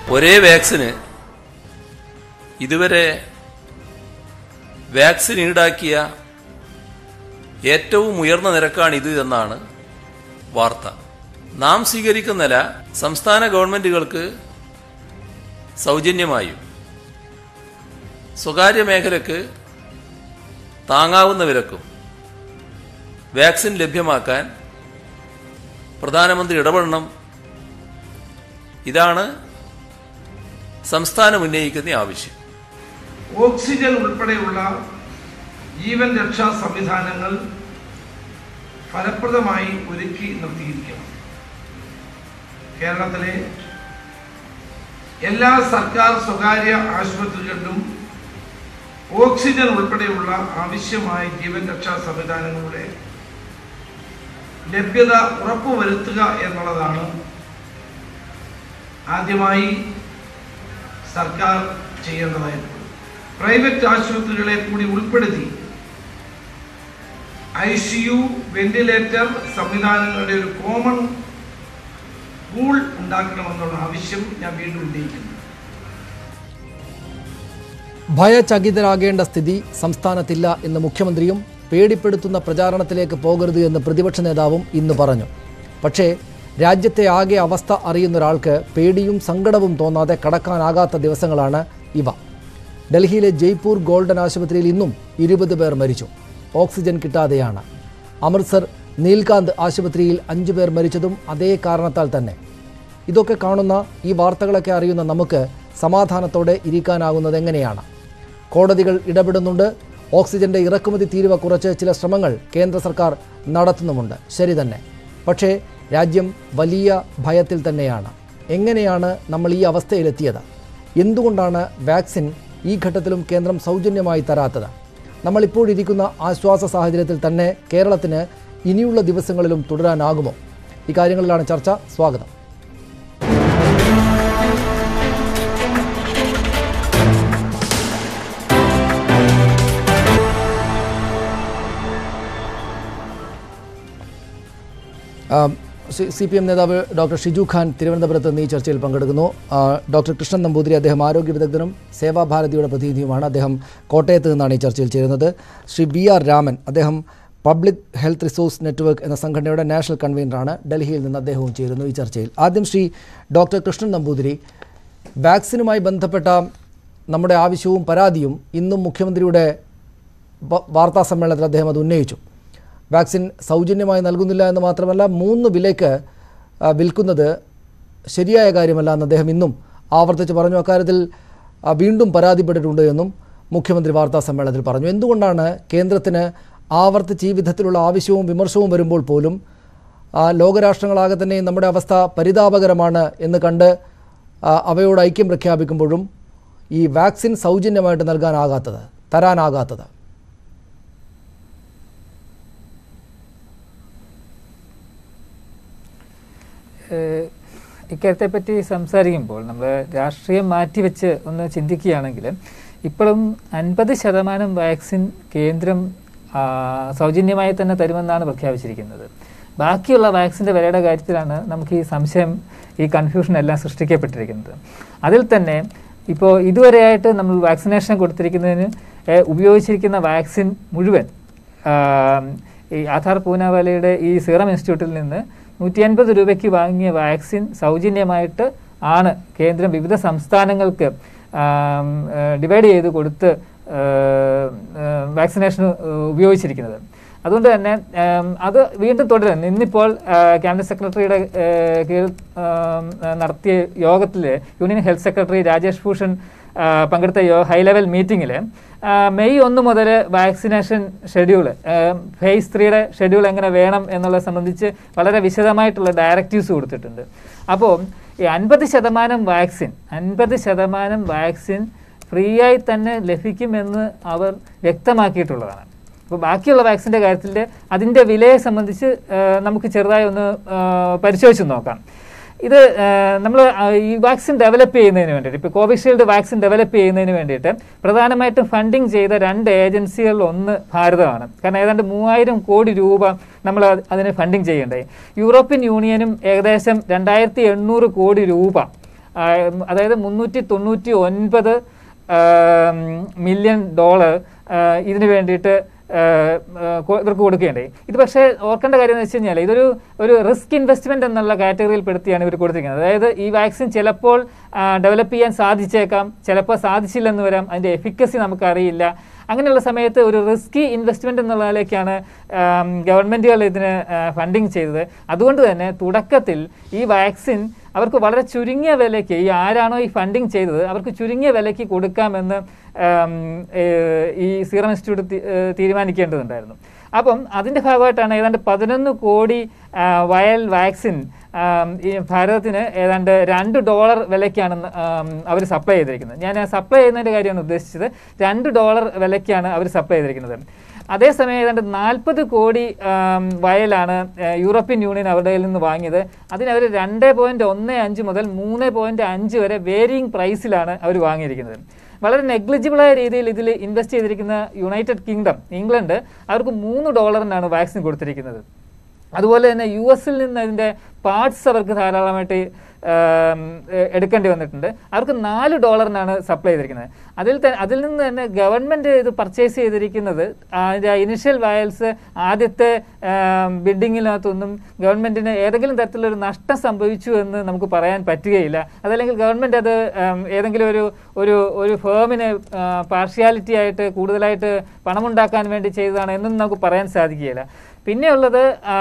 ഒരേ വാക്സിന് ഇതുവരെ വാക്സിൻ ഈടാക്കിയ ഏറ്റവും ഉയർന്ന നിരക്കാണിത് എന്നാണ് വാർത്ത നാം സ്വീകരിക്കുന്ന നില സംസ്ഥാന ഗവൺമെന്റുകൾക്ക് സൗജന്യമായും സ്വകാര്യ മേഖലക്ക് താങ്ങാവുന്ന വിലക്കും വാക്സിൻ ലഭ്യമാക്കാൻ പ്രധാനമന്ത്രി ഇടപെടണം ഇതാണ് സംസ്ഥാനം ഉന്നയിക്കുന്ന ആവശ്യം ഓക്സിജൻ ഉൾപ്പെടെയുള്ള ജീവൻ രക്ഷാ സംവിധാനങ്ങൾ ഫലപ്രദമായി ഒരുക്കി നിർത്തിയിരിക്കണം കേരളത്തിലെ എല്ലാ സർക്കാർ സ്വകാര്യ ആശുപത്രികളിലും ഓക്സിജൻ ഉൾപ്പെടെയുള്ള ആവശ്യമായ ജീവൻ രക്ഷാ സംവിധാനങ്ങളുടെ ലഭ്യത ഉറപ്പുവരുത്തുക എന്നുള്ളതാണ് ആദ്യമായി സർക്കാർ ചെയ്യേണ്ടതായിട്ടുള്ളത് പ്രൈവറ്റ് ആശുപത്രികളെ കൂടി ഉൾപ്പെടുത്തി ഐ സി യു വെന്റിലേറ്റർ സംവിധാനങ്ങളുടെ ഒരു കോമൺ പൂൾ ഉണ്ടാക്കണമെന്നുള്ള ആവശ്യം ഞാൻ വീണ്ടും ഉന്നയിക്കുന്നു ഭയചകിതരാകേണ്ട സ്ഥിതി സംസ്ഥാനത്തില്ല എന്ന് മുഖ്യമന്ത്രിയും പേടിപ്പെടുത്തുന്ന പ്രചാരണത്തിലേക്ക് പോകരുത് എന്ന് പ്രതിപക്ഷ നേതാവും ഇന്ന് പറഞ്ഞു പക്ഷേ രാജ്യത്തെ ആകെ അവസ്ഥ അറിയുന്ന ഒരാൾക്ക് പേടിയും സങ്കടവും തോന്നാതെ കടക്കാനാകാത്ത ദിവസങ്ങളാണ് ഇവ ഡൽഹിയിലെ ജയ്പൂർ ഗോൾഡൻ ആശുപത്രിയിൽ ഇന്നും ഇരുപത് പേർ മരിച്ചു ഓക്സിജൻ കിട്ടാതെയാണ് അമൃത്സർ നീൽകാന്ത് ആശുപത്രിയിൽ അഞ്ചു പേർ മരിച്ചതും അതേ കാരണത്താൽ തന്നെ ഇതൊക്കെ കാണുന്ന ഈ വാർത്തകളൊക്കെ അറിയുന്ന നമുക്ക് സമാധാനത്തോടെ ഇരിക്കാനാകുന്നത് എങ്ങനെയാണ് കോടതികൾ ഇടപെടുന്നുണ്ട് ഓക്സിജന്റെ ഇറക്കുമതി തീരുവ കുറച്ച് ചില ശ്രമങ്ങൾ കേന്ദ്ര സർക്കാർ നടത്തുന്നുമുണ്ട് ശരി തന്നെ പക്ഷേ രാജ്യം വലിയ ഭയത്തിൽ തന്നെയാണ് എങ്ങനെയാണ് നമ്മൾ ഈ അവസ്ഥയിലെത്തിയത് എന്തുകൊണ്ടാണ് വാക്സിൻ ഈ ഘട്ടത്തിലും കേന്ദ്രം സൗജന്യമായി തരാത്തത് നമ്മളിപ്പോഴിരിക്കുന്ന ആശ്വാസ സാഹചര്യത്തിൽ തന്നെ കേരളത്തിന് ഇനിയുള്ള ദിവസങ്ങളിലും തുടരാനാകുമോ ഇക്കാര്യങ്ങളിലാണ് ചർച്ച സ്വാഗതം സി പി എം നേതാവ് ഡോക്ടർ ഷിജു ഖാൻ തിരുവനന്തപുരത്ത് നിന്ന് ഈ ചർച്ചയിൽ പങ്കെടുക്കുന്നു ആ, ഡോക്ടർ കൃഷ്ണൻ നമ്പൂതിരി അദ്ദേഹം ആരോഗ്യ വിദഗ്ധനും സേവാഭാരതിയുടെ പ്രതിനിധിയുമാണ് അദ്ദേഹം കോട്ടയത്ത് നിന്നാണ് ഈ ചർച്ചയിൽ ചേരുന്നത് ശ്രീ ബി ആർ രാമൻ അദ്ദേഹം പബ്ലിക് ഹെൽത്ത് റിസോഴ്സ് നെറ്റ്വർക്ക് എന്ന സംഘടനയുടെ നാഷണൽ കൺവീനറാണ് ഡൽഹിയിൽ നിന്ന് അദ്ദേഹവും ചേരുന്നു ഈ ചർച്ചയിൽ ആദ്യം ശ്രീ ഡോക്ടർ കൃഷ്ണൻ നമ്പൂതിരി വാക്സിനുമായി ബന്ധപ്പെട്ട നമ്മുടെ ആവശ്യവും പരാതിയും ഇന്നും മുഖ്യമന്ത്രിയുടെ വ- വാർത്താ സമ്മേളനത്തിൽ അദ്ദേഹം അത് ഉന്നയിച്ചു വാക്സിൻ സൗജന്യമായി നൽകുന്നില്ല എന്ന് മാത്രമല്ല മൂന്ന് വിലയ്ക്ക് ആ, വിൽക്കുന്നത് ശരിയായ കാര്യമല്ല എന്ന് അദ്ദേഹം ഇന്നും ആവർത്തിച്ച് പറഞ്ഞു അക്കാര്യത്തിൽ ആ, വീണ്ടും പരാതിപ്പെട്ടിട്ടുണ്ട് എന്നും മുഖ്യമന്ത്രി വാർത്താ സമ്മേളനത്തിൽ പറഞ്ഞു എന്തുകൊണ്ടാണ് കേന്ദ്രത്തിന് ആവർത്തിച്ച് ഈ വിധത്തിലുള്ള ആവശ്യവും വിമർശവും വരുമ്പോൾ പോലും ആ, ലോകരാഷ്ട്രങ്ങളാകെ തന്നെ നമ്മുടെ അവസ്ഥ പരിതാപകരമാണ് എന്ന് കണ്ട് ആ, അവയോട് ഐക്യം പ്രഖ്യാപിക്കുമ്പോഴും ഈ വാക്സിൻ സൗജന്യമായിട്ട് നൽകാനാകാത്തത് തരാനാകാത്തത് ഏഹ് ഇക്കാര്യത്തെപ്പറ്റി സംസാരിക്കുമ്പോൾ നമ്മൾ രാഷ്ട്രീയം മാറ്റിവെച്ച് ഒന്ന് ചിന്തിക്കുകയാണെങ്കിൽ ഇപ്പോഴും അൻപത് ശതമാനം വാക്സിൻ കേന്ദ്രം ആ, സൗജന്യമായി തന്നെ തരുമെന്നാണ് പ്രഖ്യാപിച്ചിരിക്കുന്നത് ബാക്കിയുള്ള വാക്സിൻ്റെ വിലയുടെ കാര്യത്തിലാണ് നമുക്ക് ഈ സംശയം ഈ കൺഫ്യൂഷൻ എല്ലാം സൃഷ്ടിക്കപ്പെട്ടിരിക്കുന്നത് അതിൽ തന്നെ ഇപ്പോൾ ഇതുവരെയായിട്ട് നമ്മൾ വാക്സിനേഷൻ കൊടുത്തിരിക്കുന്നതിന് ഏഹ് ഉപയോഗിച്ചിരിക്കുന്ന വാക്സിൻ മുഴുവൻ ആം, ഈ ആധാർ പൂനാവാലയുടെ ഈ സീറം ഇൻസ്റ്റിറ്റ്യൂട്ടിൽ നിന്ന് നൂറ്റി അൻപത് രൂപയ്ക്ക് വാങ്ങിയ വാക്സിൻ സൗജന്യമായിട്ട് ആണ് കേന്ദ്രം വിവിധ സംസ്ഥാനങ്ങൾക്ക് ആം, ഏ, ഡിവൈഡ് ചെയ്ത് കൊടുത്ത് ഏ, ഏ, വാക്സിനേഷന് ഉപയോഗിച്ചിരിക്കുന്നത് അതുകൊണ്ട് തന്നെ ആം, അത് വീണ്ടും തുടരും ഇന്നിപ്പോൾ ആ, ക്യാബിനറ്റ് സെക്രട്ടറിയുടെ ഏ, കീഴിൽ ആം, നടത്തിയ യോഗത്തിൽ union health secretary Rajesh Bhushan ആ, പങ്കെടുത്ത യോ ഹൈ ലെവൽ മീറ്റിങ്ങിൽ മെയ് ഒന്ന് മുതൽ വാക്സിനേഷൻ ഷെഡ്യൂൾ ഫേസ് ത്രീയുടെ ഷെഡ്യൂൾ എങ്ങനെ വേണം എന്നുള്ളത് സംബന്ധിച്ച് വളരെ വിശദമായിട്ടുള്ള ഡയറക്റ്റീവ്സ് കൊടുത്തിട്ടുണ്ട് അപ്പോൾ ഈ അൻപത് ശതമാനം വാക്സിൻ അൻപത് ശതമാനം വാക്സിൻ ഫ്രീ ആയി തന്നെ ലഭിക്കുമെന്ന് അവർ വ്യക്തമാക്കിയിട്ടുള്ളതാണ് അപ്പോൾ ബാക്കിയുള്ള വാക്സിൻ്റെ കാര്യത്തിൽ അതിൻ്റെ വിലയെ സംബന്ധിച്ച് ആ, നമുക്ക് ചെറുതായി ഒന്ന് ആ, പരിശോധിച്ച് നോക്കാം ഇത് നമ്മൾ ഈ വാക്സിൻ ഡെവലപ്പ് ചെയ്യുന്നതിന് വേണ്ടിയിട്ട് ഇപ്പോൾ കോവിഷീൽഡ് വാക്സിൻ ഡെവലപ്പ് ചെയ്യുന്നതിന് വേണ്ടിയിട്ട് പ്രധാനമായിട്ടും ഫണ്ടിങ് ചെയ്ത രണ്ട് ഏജൻസികളിൽ ഒന്ന് ഭാരതമാണ് കാരണം ഏതാണ്ട് മൂവായിരം കോടി രൂപ നമ്മൾ അത് അതിന് ഫണ്ടിങ് ചെയ്യേണ്ടത് യൂറോപ്യൻ യൂണിയനും ഏകദേശം രണ്ടായിരത്തി എണ്ണൂറ് കോടി രൂപ ആ, അതായത് മുന്നൂറ്റി തൊണ്ണൂറ്റി ഒൻപത് മില്യൺ ഡോളർ ഇതിന് വേണ്ടിയിട്ട് ആ, ആ, കൊ- ഇവർക്ക് കൊടുക്കുകയുണ്ടായി ഇത് പക്ഷേ ഓർക്കേണ്ട കാര്യം എന്ന് വെച്ച് കഴിഞ്ഞാൽ ഇതൊരു ഒരു റിസ്ക് ഇൻവെസ്റ്റ്മെന്റ് എന്നുള്ള കാറ്റഗറിയിൽ പെടുത്തിയാണ് ഇവർ കൊടുത്തിരിക്കുന്നത് അതായത് ഈ വാക്സിൻ ചിലപ്പോൾ ഡെവലപ്പ് ചെയ്യാൻ സാധിച്ചേക്കാം ചിലപ്പോൾ സാധിച്ചില്ലെന്ന് വരാം അതിൻ്റെ എഫിക്കസി നമുക്കറിയില്ല അങ്ങനെയുള്ള സമയത്ത് ഒരു റിസ്കി ഇൻവെസ്റ്റ്മെന്റ് എന്നുള്ളതിലേക്കാണ് ഗവൺമെന്റുകൾ ഇതിന് ഫണ്ടിങ് ചെയ്തത് അതുകൊണ്ട് തന്നെ തുടക്കത്തിൽ ഈ വാക്സിൻ അവർക്ക് വളരെ ചുരുങ്ങിയ വിലയ്ക്ക് ഈ ആരാണോ ഈ ഫണ്ടിങ് ചെയ്തത് അവർക്ക് ചുരുങ്ങിയ വിലയ്ക്ക് കൊടുക്കാമെന്ന് ആം, ഏഹ്, ഈ സീറം ഇൻസ്റ്റിറ്റ്യൂട്ട് തി- ഏഹ്, തീരുമാനിക്കേണ്ടതുണ്ടായിരുന്നു അപ്പം അതിൻ്റെ ഭാഗമായിട്ടാണ് ഏതാണ്ട് പതിനൊന്ന് കോടി ആ, വയൽ വാക്സിൻ ആം, ഈ ഭാരതത്തിന് ഏതാണ്ട് രണ്ട് ഡോളർ വിലയ്ക്കാണ് അവർ സപ്ലൈ ചെയ്തിരിക്കുന്നത് ഞാൻ സപ്ലൈ ചെയ്യുന്നതിൻ്റെ കാര്യമാണ് ഉദ്ദേശിച്ചത് രണ്ട് ഡോളർ വിലയ്ക്കാണ് അവർ സപ്ലൈ ചെയ്തിരിക്കുന്നത് അതേസമയം ഏതാണ്ട് നാൽപ്പത് കോടി ആം, വയലാണ് ഏഹ്, യൂറോപ്യൻ യൂണിയൻ അവരുടെ കയ്യിൽ നിന്ന് വാങ്ങിയത് അതിന് അവർ രണ്ട് പോയിന്റ് ഒന്ന് അഞ്ച് മുതൽ മൂന്ന് പോയിന്റ് അഞ്ച് വരെ വേരിയിങ് പ്രൈസിലാണ് അവർ വാങ്ങിയിരിക്കുന്നത് വളരെ നെഗ്ലിജിബിളായ രീതിയിൽ ഇതിൽ ഇൻവെസ്റ്റ് ചെയ്തിരിക്കുന്ന യുണൈറ്റഡ് കിങ്ഡം ഇംഗ്ലണ്ട് അവർക്ക് മൂന്ന് ഡോളറിനാണ് വാക്സിൻ കൊടുത്തിരിക്കുന്നത് അതുപോലെ തന്നെ യു എസിൽ നിന്ന് അതിൻ്റെ പാർട്സ് അവർക്ക് ധാരാളമായിട്ട് ആം, എ- എടുക്കേണ്ടി വന്നിട്ടുണ്ട് അവർക്ക് നാല് ഡോളറിനാണ് സപ്ലൈ ചെയ്തിരിക്കുന്നത് അതിൽ തന്നെ അതിൽ നിന്ന് തന്നെ ഗവൺമെൻറ് ഇത് പർച്ചേസ് ചെയ്തിരിക്കുന്നത് അതിൻ്റെ ഇനിഷ്യൽ വയൽസ് ആദ്യത്തെ ബിൽഡിങ്ങിനകത്തൊന്നും ഗവൺമെൻറ്റിന് ഏതെങ്കിലും തരത്തിലൊരു നഷ്ടം സംഭവിച്ചു എന്ന് നമുക്ക് പറയാൻ പറ്റുകയില്ല അതല്ലെങ്കിൽ ഗവൺമെൻറ് അത് ആം, ഏതെങ്കിലും ഒരു ഒരു ഒരു ഫേമിന് പാർഷ്യാലിറ്റി ആയിട്ട് കൂടുതലായിട്ട് പണമുണ്ടാക്കാൻ വേണ്ടി ചെയ്തതാണ് എന്നൊന്നും നമുക്ക് പറയാൻ സാധിക്കുകയില്ല പിന്നെയുള്ളത്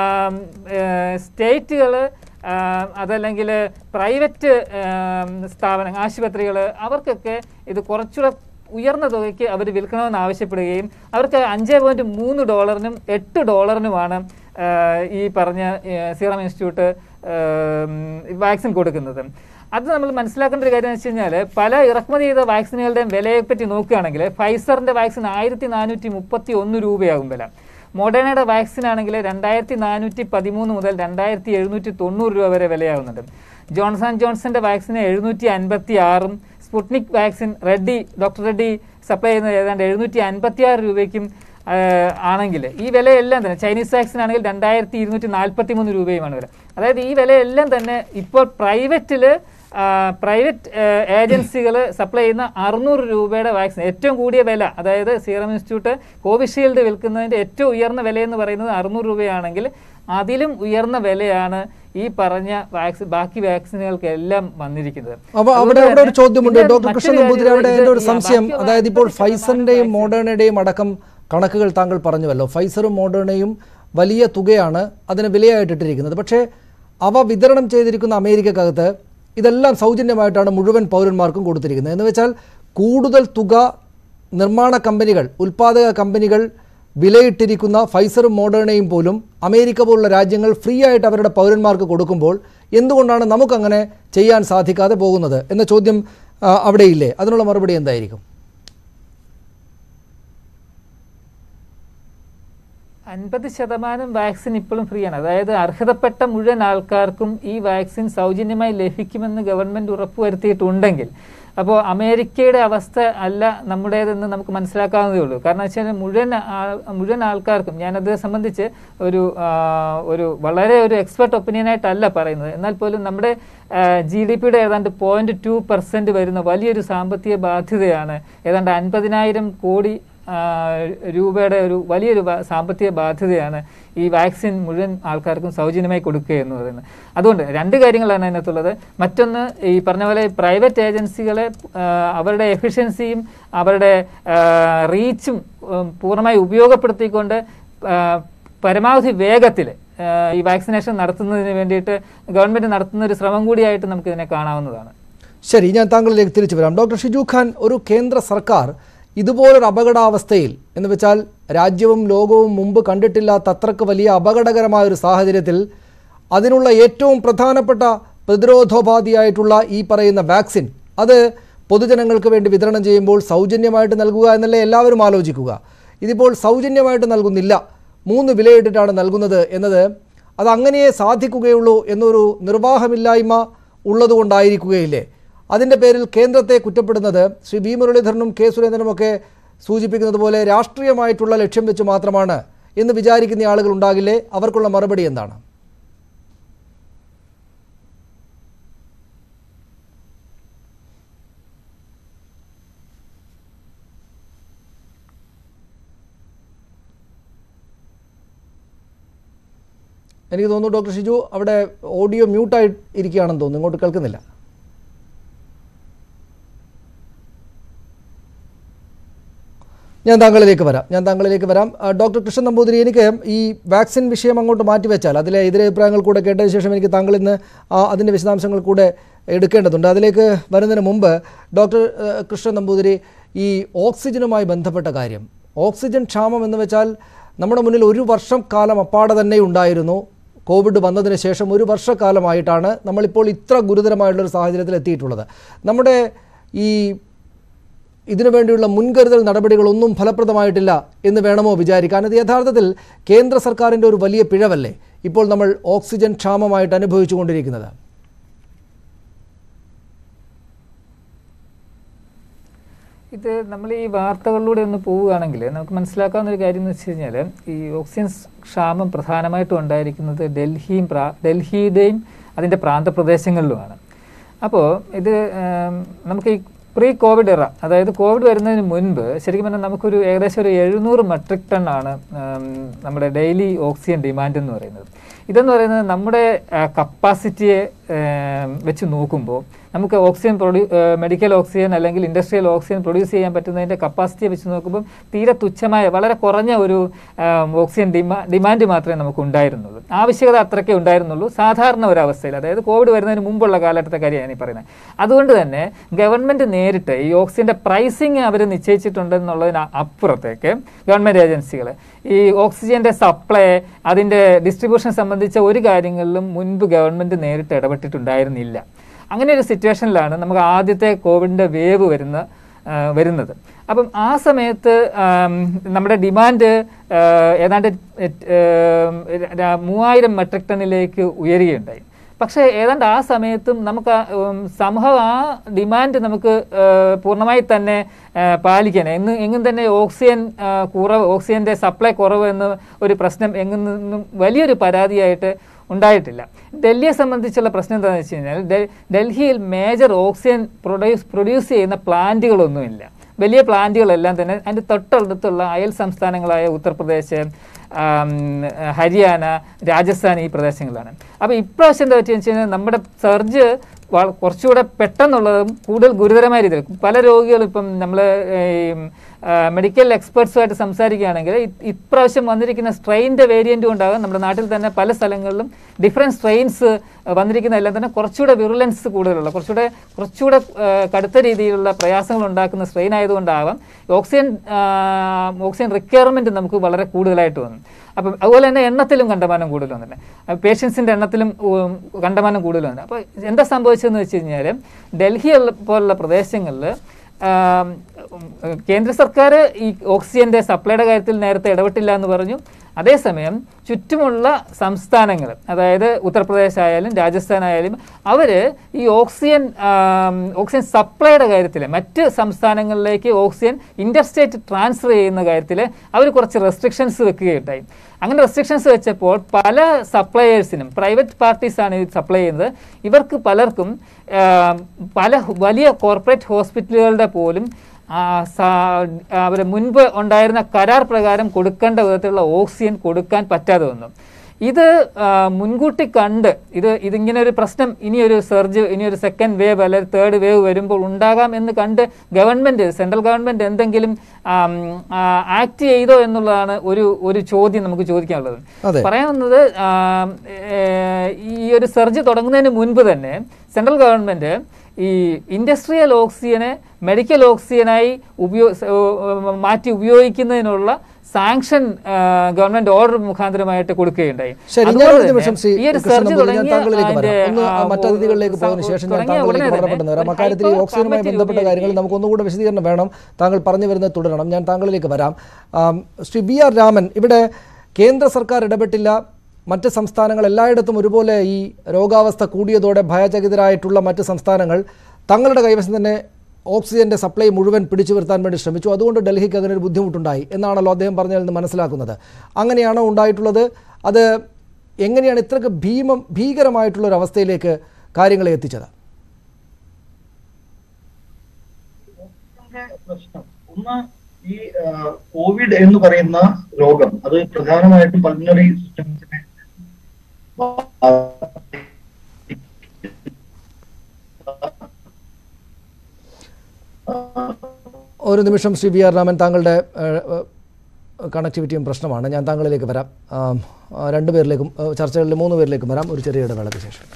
സ്റ്റേറ്റുകൾ അതല്ലെങ്കിൽ പ്രൈവറ്റ് സ്ഥാപന ആശുപത്രികൾ അവർക്കൊക്കെ ഇത് കുറച്ചുകൂടെ ഉയർന്ന തുകയ്ക്ക് അവർ വിൽക്കണമെന്ന് ആവശ്യപ്പെടുകയും അവർക്ക് അഞ്ച് പോയിന്റ് മൂന്ന് ഡോളറിനും എട്ട് ഡോളറിനുമാണ് ആ, ഈ പറഞ്ഞ സീറം ഇൻസ്റ്റിറ്റ്യൂട്ട് വാക്സിൻ കൊടുക്കുന്നത് അത് നമ്മൾ മനസ്സിലാക്കേണ്ട ഒരു കാര്യം എന്ന് വെച്ച് കഴിഞ്ഞാൽ പല ഇറക്കുമതി ചെയ്ത വാക്സിനുകളുടെയും വിലയെപ്പറ്റി നോക്കുകയാണെങ്കിൽ ഫൈസറിന്റെ വാക്സിൻ ആയിരത്തി നാനൂറ്റി മുപ്പത്തി ഒന്ന് രൂപയാകും വില മോഡേണയുടെ വാക്സിൻ ആണെങ്കിൽ രണ്ടായിരത്തി നാനൂറ്റി പതിമൂന്ന് മുതൽ രണ്ടായിരത്തി എഴുന്നൂറ്റി തൊണ്ണൂറ് രൂപ വരെ വിലയാകുന്നുണ്ട് ജോൺസൺ ജോൺസന്റെ വാക്സിന് എഴുന്നൂറ്റി അൻപത്തി ആറും Sputnik vaccine Reddy doctor Reddy supply ചെയ്യുന്നത് ഏതാണ്ട് എഴുന്നൂറ്റി അൻപത്തി ആറ് രൂപയ്ക്കും ആണെങ്കിൽ ഈ വിലയെല്ലാം തന്നെ ചൈനീസ് വാക്സിൻ ആണെങ്കിൽ രണ്ടായിരത്തി ഇരുന്നൂറ്റി നാൽപ്പത്തി മൂന്ന് രൂപയുമാണ് വില അതായത് ഈ വിലയെല്ലാം തന്നെ ഇപ്പോൾ പ്രൈവറ്റിൽ പ്രൈവറ്റ് ഏജൻസികൾ സപ്ലൈ ചെയ്യുന്ന അറുന്നൂറ് രൂപയുടെ വാക്സിൻ ഏറ്റവും കൂടിയ വില അതായത് സീറം ഇൻസ്റ്റിറ്റ്യൂട്ട് കോവിഷീൽഡ് വിൽക്കുന്നതിൻ്റെ ഏറ്റവും ഉയർന്ന വില എന്ന് പറയുന്നത് അറുന്നൂറ് രൂപയാണെങ്കിൽ അതിലും ഉയർന്ന വിലയാണ് ഈ പറഞ്ഞ വാക്സിൻ ബാക്കി വാക്സിനുകൾക്ക് എല്ലാം വന്നിരിക്കുന്നത് അപ്പൊ അവിടെ അതുകൊണ്ട് അവിടെ ഒരു തന്നെ ചോദ്യമുണ്ട് പിന്നെ ഡോക്ടർ മറ്റൊരു കൃഷ്ണൻ നമ്പൂതിരി കാര്യം അവിടെ ഇത് എൻ്റെ ഒരു ഈ സംശയം ബാക്കി അതായത് ഇപ്പോൾ അൻപത് ശതമാനം ഫൈസറിന്റെയും vaccine- മോഡേണയുടെയും അടക്കം കണക്കുകൾ താങ്കൾ പറഞ്ഞുവല്ലോ ഫൈസറും മോഡേണയും വലിയ തുകയാണ് അതിന് വിലയായിട്ടിട്ടിരിക്കുന്നത് പക്ഷേ അവ വിതരണം ചെയ്തിരിക്കുന്ന അമേരിക്കക്കകത്ത് ഇതെല്ലാം സൗജന്യമായിട്ടാണ് മുഴുവൻ പൗരന്മാർക്കും കൊടുത്തിരിക്കുന്നത് എന്ന് വെച്ചാൽ കൂടുതൽ തുക നിർമ്മാണ കമ്പനികൾ ഉൽപ്പാദക കമ്പനികൾ വിലയിട്ടിരിക്കുന്ന ഫൈസറും മോഡേണയും പോലും അമേരിക്ക പോലുള്ള രാജ്യങ്ങൾ ഫ്രീ ആയിട്ട് അവരുടെ പൗരന്മാർക്ക് കൊടുക്കുമ്പോൾ എന്തുകൊണ്ടാണ് നമുക്കങ്ങനെ ചെയ്യാൻ സാധിക്കാതെ പോകുന്നത് എന്ന ചോദ്യം ആ, അവിടെയില്ലേ അതിനുള്ള മറുപടി എന്തായിരിക്കും അൻപത് ശതമാനം വാക്സിൻ ഇപ്പോഴും ഫ്രീ ആണ് അതായത് അർഹതപ്പെട്ട മുഴുവൻ ആൾക്കാർക്കും ഈ വാക്സിൻ സൗജന്യമായി ലഭിക്കുമെന്ന് ഗവൺമെന്റ് ഉറപ്പുവരുത്തിയിട്ടുണ്ടെങ്കിൽ അപ്പോൾ അമേരിക്കയുടെ അവസ്ഥ അല്ല നമ്മുടേതെന്ന് നമുക്ക് മനസ്സിലാക്കാവുന്നതേ ഉള്ളൂ കാരണം വെച്ചാൽ മുഴുവൻ ആൾ മുഴുവൻ ആൾക്കാർക്കും ഞാനത് സംബന്ധിച്ച് ഒരു ആ, ഒരു വളരെ ഒരു എക്സ്പെർട്ട് ഒപ്പീനിയനായിട്ടല്ല പറയുന്നത് എന്നാൽ പോലും നമ്മുടെ ജി ഡി പിയുടെ ഏതാണ്ട് പോയിന്റ് ടു പെർസെൻറ്റ് വരുന്ന വലിയൊരു സാമ്പത്തിക ബാധ്യതയാണ് ഏതാണ്ട് അൻപതിനായിരം കോടി ആ, രൂപയുടെ ഒരു വലിയൊരു ബാ- സാമ്പത്തിക ബാധ്യതയാണ് ഈ വാക്സിൻ മുഴുവൻ ആൾക്കാർക്കും സൗജന്യമായി കൊടുക്കുക എന്ന് പറയുന്നത് അതുകൊണ്ട് രണ്ട് കാര്യങ്ങളാണ് അതിനകത്തുള്ളത് മറ്റൊന്ന് ഈ പറഞ്ഞ പോലെ പ്രൈവറ്റ് ഏജൻസികളെ ആ, അവരുടെ എഫിഷ്യൻസിയും അവരുടെ റീച്ചും പൂർണ്ണമായി ഉപയോഗപ്പെടുത്തിക്കൊണ്ട് ആ, പരമാവധി വേഗത്തിൽ ഈ വാക്സിനേഷൻ നടത്തുന്നതിന് വേണ്ടിയിട്ട് ഗവൺമെൻറ് നടത്തുന്ന ഒരു ശ്രമം കൂടിയായിട്ട് നമുക്കിതിനെ കാണാവുന്നതാണ് ശരി ഞാൻ താങ്കളിലേക്ക് തിരിച്ചു വരാം ഡോക്ടർ ഷിജു ഖാൻ ഒരു കേന്ദ്ര സർക്കാർ ഇതുപോലൊരു അപകടാവസ്ഥയിൽ എന്ന് വെച്ചാൽ രാജ്യവും ലോകവും മുമ്പ് കണ്ടിട്ടില്ലാത്ത അത്രക്ക് വലിയ അപകടകരമായ ഒരു സാഹചര്യത്തിൽ അതിനുള്ള ഏറ്റവും പ്രധാനപ്പെട്ട പ്രതിരോധോപാധിയായിട്ടുള്ള ഈ പറയുന്ന വാക്സിൻ അത് പൊതുജനങ്ങൾക്ക് വേണ്ടി വിതരണം ചെയ്യുമ്പോൾ സൗജന്യമായിട്ട് നൽകുക എന്നല്ലേ എല്ലാവരും ആലോചിക്കുക ഇതിപ്പോൾ സൗജന്യമായിട്ട് നൽകുന്നില്ല മൂന്ന് വിലയിട്ടിട്ടാണ് നൽകുന്നത് എന്നത് അത് അങ്ങനെയേ സാധിക്കുകയുള്ളൂ എന്നൊരു നിർവാഹമില്ലായ്മ ഉള്ളതുകൊണ്ടായിരിക്കുകയില്ലേ അതിൻ്റെ പേരിൽ കേന്ദ്രത്തെ കുറ്റപ്പെടുന്നത് ശ്രീ വി മുരളീധരനും കെ സുരേന്ദ്രനുമൊക്കെ സൂചിപ്പിക്കുന്നത് പോലെ രാഷ്ട്രീയമായിട്ടുള്ള ലക്ഷ്യം വെച്ച് മാത്രമാണ് എന്ന് വിചാരിക്കുന്ന ആളുകൾ ഉണ്ടാകില്ലേ അവർക്കുള്ള മറുപടി എന്താണ് എനിക്ക് തോന്നുന്നു ഡോക്ടർ ഷിജു അവിടെ ഓഡിയോ മ്യൂട്ടായി ഇരിക്കുകയാണെന്ന് തോന്നുന്നു ഇങ്ങോട്ട് കേൾക്കുന്നില്ല ഞാൻ താങ്കളിലേക്ക് വരാം ഞാൻ താങ്കളിലേക്ക് വരാം ആ, ഡോക്ടർ കൃഷ്ണൻ നമ്പൂതിരി എനിക്ക് ഈ വാക്സിൻ വിഷയം അങ്ങോട്ട് മാറ്റിവെച്ചാൽ അതിലെ എതിരഭിപ്രായങ്ങൾ കൂടെ കേട്ടതിന് ശേഷം എനിക്ക് താങ്കൾ ഇന്ന് ആ, അതിൻ്റെ വിശദാംശങ്ങൾ കൂടെ എടുക്കേണ്ടതുണ്ട് അതിലേക്ക് വരുന്നതിന് മുമ്പ് ഡോക്ടർ ആ, കൃഷ്ണൻ നമ്പൂതിരി ഈ ഓക്സിജനുമായി ബന്ധപ്പെട്ട കാര്യം ഓക്സിജൻ ക്ഷാമം എന്ന് വെച്ചാൽ നമ്മുടെ മുന്നിൽ ഒരു വർഷം കാലം അപ്പാടെ തന്നെ ഉണ്ടായിരുന്നു കോവിഡ് വന്നതിന് ശേഷം ഒരു വർഷക്കാലമായിട്ടാണ് നമ്മളിപ്പോൾ ഇത്ര ഗുരുതരമായിട്ടുള്ളൊരു സാഹചര്യത്തിൽ എത്തിയിട്ടുള്ളത് നമ്മുടെ ഈ ഇതിനു വേണ്ടിയുള്ള മുൻകരുതൽ നടപടികളൊന്നും ഫലപ്രദമായിട്ടില്ല എന്ന് വേണമോ വിചാരിക്കാൻ ഇത് യഥാർത്ഥത്തിൽ കേന്ദ്ര സർക്കാരിൻ്റെ ഒരു വലിയ പിഴവല്ലേ ഇപ്പോൾ നമ്മൾ ഓക്സിജൻ ക്ഷാമമായിട്ട് അനുഭവിച്ചുകൊണ്ടിരിക്കുന്നത് ഇത് നമ്മൾ ഈ വാർത്തകളിലൂടെ ഒന്ന് പോവുകയാണെങ്കിൽ നമുക്ക് മനസ്സിലാക്കാവുന്ന ഒരു കാര്യം എന്ന് വെച്ച് കഴിഞ്ഞാൽ ഈ ഓക്സിജൻ ക്ഷാമം പ്രധാനമായിട്ടും ഉണ്ടായിരിക്കുന്നത് ഡൽഹിയും പ്രാ ഡൽഹിയുടെയും അതിൻ്റെ പ്രാന്തപ്രദേശങ്ങളിലുമാണ് അപ്പോൾ ഇത് ഉം, നമുക്ക് ഈ പ്രീ കോവിഡ് ഇറ അതായത് കോവിഡ് വരുന്നതിന് മുൻപ് ശരിക്കും പറഞ്ഞാൽ നമുക്കൊരു ഏകദേശം ഒരു എഴുന്നൂറ് മെട്രിക് ടൺ ആണ് ഉം, നമ്മുടെ ഡെയിലി ഓക്സിജൻ ഡിമാൻഡ് എന്ന് പറയുന്നത് ഇതെന്ന് പറയുന്നത് നമ്മുടെ കപ്പാസിറ്റിയെ വെച്ച് നോക്കുമ്പോൾ നമുക്ക് ഓക്സിജൻ പ്രൊഡ്യൂ മെഡിക്കൽ ഓക്സിജൻ അല്ലെങ്കിൽ ഇൻഡസ്ട്രിയൽ ഓക്സിജൻ പ്രൊഡ്യൂസ് ചെയ്യാൻ പറ്റുന്നതിൻ്റെ കപ്പാസിറ്റിയെ വെച്ച് നോക്കുമ്പോൾ തീരെ തുച്ഛമായ വളരെ കുറഞ്ഞ ഒരു ആം, ഓക്സിജൻ ഡിമാ ഡിമാൻഡ് മാത്രമേ നമുക്ക് ഉണ്ടായിരുന്നുള്ളൂ ആവശ്യകത അത്രയ്ക്കേ ഉണ്ടായിരുന്നുള്ളൂ സാധാരണ ഒരു അവസ്ഥയിൽ അതായത് കോവിഡ് വരുന്നതിന് മുമ്പുള്ള കാലഘട്ടത്തെ കാര്യമാണ് ഈ പറയുന്നത് അതുകൊണ്ട് തന്നെ ഗവൺമെൻറ് നേരിട്ട് ഈ ഓക്സിജൻ്റെ പ്രൈസിങ് അവർ നിശ്ചയിച്ചിട്ടുണ്ടെന്നുള്ളതിന് അപ്പുറത്തേക്ക് ഗവൺമെൻറ് ഏജൻസികൾ ഈ ഓക്സിജൻ്റെ സപ്ലൈ അതിൻ്റെ ഡിസ്ട്രിബ്യൂഷൻ സംബന്ധിച്ച ഒരു കാര്യങ്ങളിലും മുൻപ് ഗവൺമെൻറ് നേരിട്ട് ഇടപെട്ടിട്ടുണ്ടായിരുന്നില്ല അങ്ങനെ ഒരു സിറ്റുവേഷനിലാണ് നമുക്ക് ആദ്യത്തെ കോവിഡിൻ്റെ വേവ് വരുന്ന ആ, വരുന്നത് അപ്പം ആ സമയത്ത് ആം, നമ്മുടെ ഡിമാൻഡ് ആ, ഏതാണ്ട് എറ്റ്- ഏം, ര- മൂവായിരം മെട്രിക് ടണ്ണിലേക്ക് ഉയരുകയുണ്ടായി പക്ഷേ ഏതാണ്ട് ആ സമയത്തും നമുക്ക് ആ, ഉം, സംഭവം ആ ഡിമാൻഡ് നമുക്ക് ആ, പൂർണ്ണമായി തന്നെ ആ, പാലിക്കാൻ എന്ന് എങ്ങും തന്നെ ഓക്സിജൻ ആ, കുറവ് ഓക്സിജൻ്റെ സപ്ലൈ കുറവ് എന്ന ഒരു പ്രശ്നം എങ്ങും നിന്നും വലിയൊരു പരാതിയായിട്ട് ഉണ്ടായിട്ടില്ല ഡൽഹിയെ സംബന്ധിച്ചുള്ള പ്രശ്നം എന്താണെന്ന് വെച്ച് കഴിഞ്ഞാൽ ഡെ- ഡൽഹിയിൽ മേജർ ഓക്സിജൻ പ്രൊഡ്യൂസ് പ്രൊഡ്യൂസ് ചെയ്യുന്ന പ്ലാന്റുകളൊന്നുമില്ല വലിയ പ്ലാന്റുകളെല്ലാം തന്നെ അതിൻ്റെ തൊട്ടടുത്തുള്ള അയൽ സംസ്ഥാനങ്ങളായ ഉത്തർപ്രദേശ് ആം, ഹരിയാന രാജസ്ഥാൻ ഈ പ്രദേശങ്ങളാണ് അപ്പോൾ ഇപ്രാവശ്യം എന്താ പറ്റിയെന്ന് വെച്ച് കഴിഞ്ഞാൽ നമ്മുടെ സർജ് വള- കുറച്ചുകൂടെ പെട്ടെന്നുള്ളതും കൂടുതൽ ഗുരുതരമായ രീതിയിൽ പല രോഗികളും ഇപ്പം നമ്മൾ മെഡിക്കൽ എക്സ്പേർട്സുമായിട്ട് സംസാരിക്കുകയാണെങ്കിൽ ഇ- ഇപ്രാവശ്യം വന്നിരിക്കുന്ന സ്ട്രെയിൻ്റെ വേരിയൻറ്റും ഉണ്ടാകും നമ്മുടെ നാട്ടിൽ തന്നെ പല സ്ഥലങ്ങളിലും ഡിഫറെൻറ്റ് സ്ട്രെയിൻസ് വന്നിരിക്കുന്ന എല്ലാം തന്നെ കുറച്ചുകൂടെ വിറുലൻസ് കൂടുതലുള്ള കുറച്ചുകൂടെ കുറച്ചുകൂടെ ആ, കടുത്ത രീതിയിലുള്ള പ്രയാസങ്ങൾ ഉണ്ടാക്കുന്ന സ്ട്രെയിൻ ആയതുകൊണ്ടാവാം ഓക്സിജൻ ആ, ഓക്സിജൻ റിക്വയർമെൻറ്റ് നമുക്ക് വളരെ കൂടുതലായിട്ട് വന്നു അപ്പം അതുപോലെ തന്നെ എണ്ണത്തിലും കണ്ടമാനം കൂടുതൽ വന്നിട്ടുണ്ട് പേഷ്യൻസിൻ്റെ എണ്ണത്തിലും ഉം, കണ്ടമാനം കൂടുതൽ വന്നു അപ്പോൾ എന്താ സംഭവിച്ചതെന്ന് വെച്ച് കഴിഞ്ഞാൽ ഡൽഹി ഉള്ള- പോലുള്ള പ്രദേശങ്ങളിൽ ആം, ഉം, കേന്ദ്ര സർക്കാർ ഈ ഓക്സിജന്റെ സപ്ലൈയുടെ കാര്യത്തിൽ നേരത്തെ ഇടപെട്ടില്ല എന്ന് പറഞ്ഞു അതേസമയം ചുറ്റുമുള്ള സംസ്ഥാനങ്ങൾ അതായത് ഉത്തർപ്രദേശ് ആയാലും രാജസ്ഥാൻ ആയാലും അവർ ഈ ഓക്സിജൻ ആം, ഓക്സിജൻ സപ്ലൈയുടെ കാര്യത്തിൽ മറ്റ് സംസ്ഥാനങ്ങളിലേക്ക് ഓക്സിജൻ ഇൻ്റർസ്റ്റേറ്റ് ട്രാൻസ്ഫർ ചെയ്യുന്ന കാര്യത്തിൽ അവർ കുറച്ച് റെസ്ട്രിക്ഷൻസ് വെക്കുകയുണ്ടായി അങ്ങനെ റെസ്ട്രിക്ഷൻസ് വെച്ചപ്പോൾ പല സപ്ലയേഴ്സിനും പ്രൈവറ്റ് പാർട്ടീസാണ് ഇത് സപ്ലൈ ചെയ്യുന്നത് ഇവർക്ക് പലർക്കും ആം, പല വലിയ കോർപ്പറേറ്റ് ഹോസ്പിറ്റലുകളുടെ പോലും അവർ മുൻപ് ഉണ്ടായിരുന്ന കരാർ പ്രകാരം കൊടുക്കേണ്ട വിധത്തിലുള്ള ഓക്സിജൻ കൊടുക്കാൻ പറ്റാതെ വന്നു ഇത് ആ, മുൻകൂട്ടി കണ്ട് ഇത് ഇതിങ്ങനെ ഒരു പ്രശ്നം ഇനിയൊരു സർജ് ഇനിയൊരു സെക്കൻഡ് വേവ് അല്ലെങ്കിൽ തേർഡ് വേവ് വരുമ്പോൾ ഉണ്ടാകാം എന്ന് കണ്ട് ഗവൺമെൻറ് സെൻട്രൽ ഗവൺമെൻറ് എന്തെങ്കിലും ആക്ട് ചെയ്തോ എന്നുള്ളതാണ് ഒരു ഒരു ചോദ്യം നമുക്ക് ചോദിക്കാനുള്ളത് അതെ. പറയാവുന്നത് ആം, ഏ, ഈ ഒരു സർജ് തുടങ്ങുന്നതിന് മുൻപ് തന്നെ സെൻട്രൽ ഗവൺമെൻറ് ഈ ഇൻഡസ്ട്രിയൽ ഓക്സിജനെ മെഡിക്കൽ ഓക്സിജനായി ഉപയോ സ- ഏ, മാറ്റി ഉപയോഗിക്കുന്നതിനുള്ള സാങ്ഷൻ ഗവൺമെന്റ് ഓർഡർ മുഖാന്തരമായിട്ട് കൊടുക്കുകയുണ്ടായി ശരി ഞാൻ അതുപോലെ ഒരു തന്നെ നിമിഷം ശ്രീ ഈ ഒരു കൃഷ്ണൻ സർജ് നമ്പൂതിരി, ഞാൻ തുടങ്ങിയ താങ്കളിലേക്ക് അതിന്റെ, വരാം ഒന്ന് ആ, മറ്റ് അതിഥികളിലേക്ക് പോയതിനു സ- ശേഷം ഞാൻ തുടങ്ങിയ താങ്കളിലേക്ക് ഉടനെ വളരെ തന്നെ പെട്ടെന്ന് വരാം ഒരു അക്കാര്യത്തിൽ ഈ hyper ഓക്സിജനുമായി combative ബന്ധപ്പെട്ട കാര്യങ്ങൾ രൂപീകരിക്കും. നമുക്ക് ഒന്നുകൂടെ വിശദീകരണം വേണം താങ്കൾ പറഞ്ഞു വരുന്നത് തുടരണം ഞാൻ താങ്കളിലേക്ക് വരാം ആം, ശ്രീ ബി ആർ രാമൻ ഇവിടെ കേന്ദ്ര സർക്കാർ ഇടപെട്ടില്ല മറ്റ് സംസ്ഥാനങ്ങൾ എല്ലായിടത്തും ഒരുപോലെ ഈ രോഗാവസ്ഥ കൂടിയതോടെ ഭയചകിതരായിട്ടുള്ള മറ്റ് സംസ്ഥാനങ്ങൾ തങ്ങളുടെ കൈവശം തന്നെ ഓക്സിജന്റെ സപ്ലൈ മുഴുവൻ പിടിച്ചു വരുത്താൻ വേണ്ടി ശ്രമിച്ചു അതുകൊണ്ട് ഡൽഹിക്ക് അങ്ങനെ ഒരു ബുദ്ധിമുട്ടുണ്ടായി എന്നാണല്ലോ അദ്ദേഹം പറഞ്ഞതിൽ നിന്ന് മനസ്സിലാക്കുന്നത് അങ്ങനെയാണോ ഉണ്ടായിട്ടുള്ളത് അത് എങ്ങനെയാണ് ഇത്രയ്ക്ക് ഭീമം ഭീകരമായിട്ടുള്ള ഒരു അവസ്ഥയിലേക്ക് കാര്യങ്ങളെ എത്തിച്ചത് ഇതിന്റെ പ്രശ്നം ഒന്ന് ഈ ആ, കോവിഡ് എന്ന് പറയുന്ന രോഗം അത് പ്രധാനമായിട്ടും പൾമണറി സിസ്റ്റംസിനെ ഒരു നിമിഷം ശ്രീ വി ആർ രാമൻ താങ്കളുടെ ഏഹ്, ഏഹ്, കണക്ടിവിറ്റിയും പ്രശ്നമാണ് ഞാൻ താങ്കളിലേക്ക് വരാം ആം, ആ, രണ്ട് പേരിലേക്കും ഏഹ്, ചർച്ചകളിൽ മൂന്ന് പേരിലേക്കും വരാം ഒരു ചെറിയ ഇടവേളയ്ക്ക് ശേഷം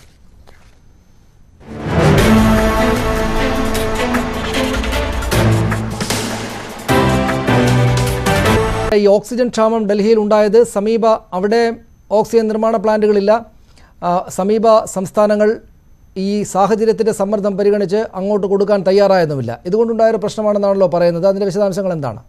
ഈ ഓക്സിജൻ ക്ഷാമം ഡൽഹിയിൽ ഉണ്ടായത് സമീപ അവിടെ ഓക്സിജൻ നിർമ്മാണ പ്ലാന്റുകളില്ല ആ, സമീപ സംസ്ഥാനങ്ങൾ ഈ സാഹചര്യത്തിൻ്റെ സമ്മർദ്ദം പരിഗണിച്ച് അങ്ങോട്ട് കൊടുക്കാൻ തയ്യാറായതുമില്ല ഇതുകൊണ്ടുണ്ടായ ഒരു പ്രശ്നമാണെന്നാണല്ലോ പറയുന്നത് അതിൻ്റെ വിശദാംശങ്ങൾ എന്താണ്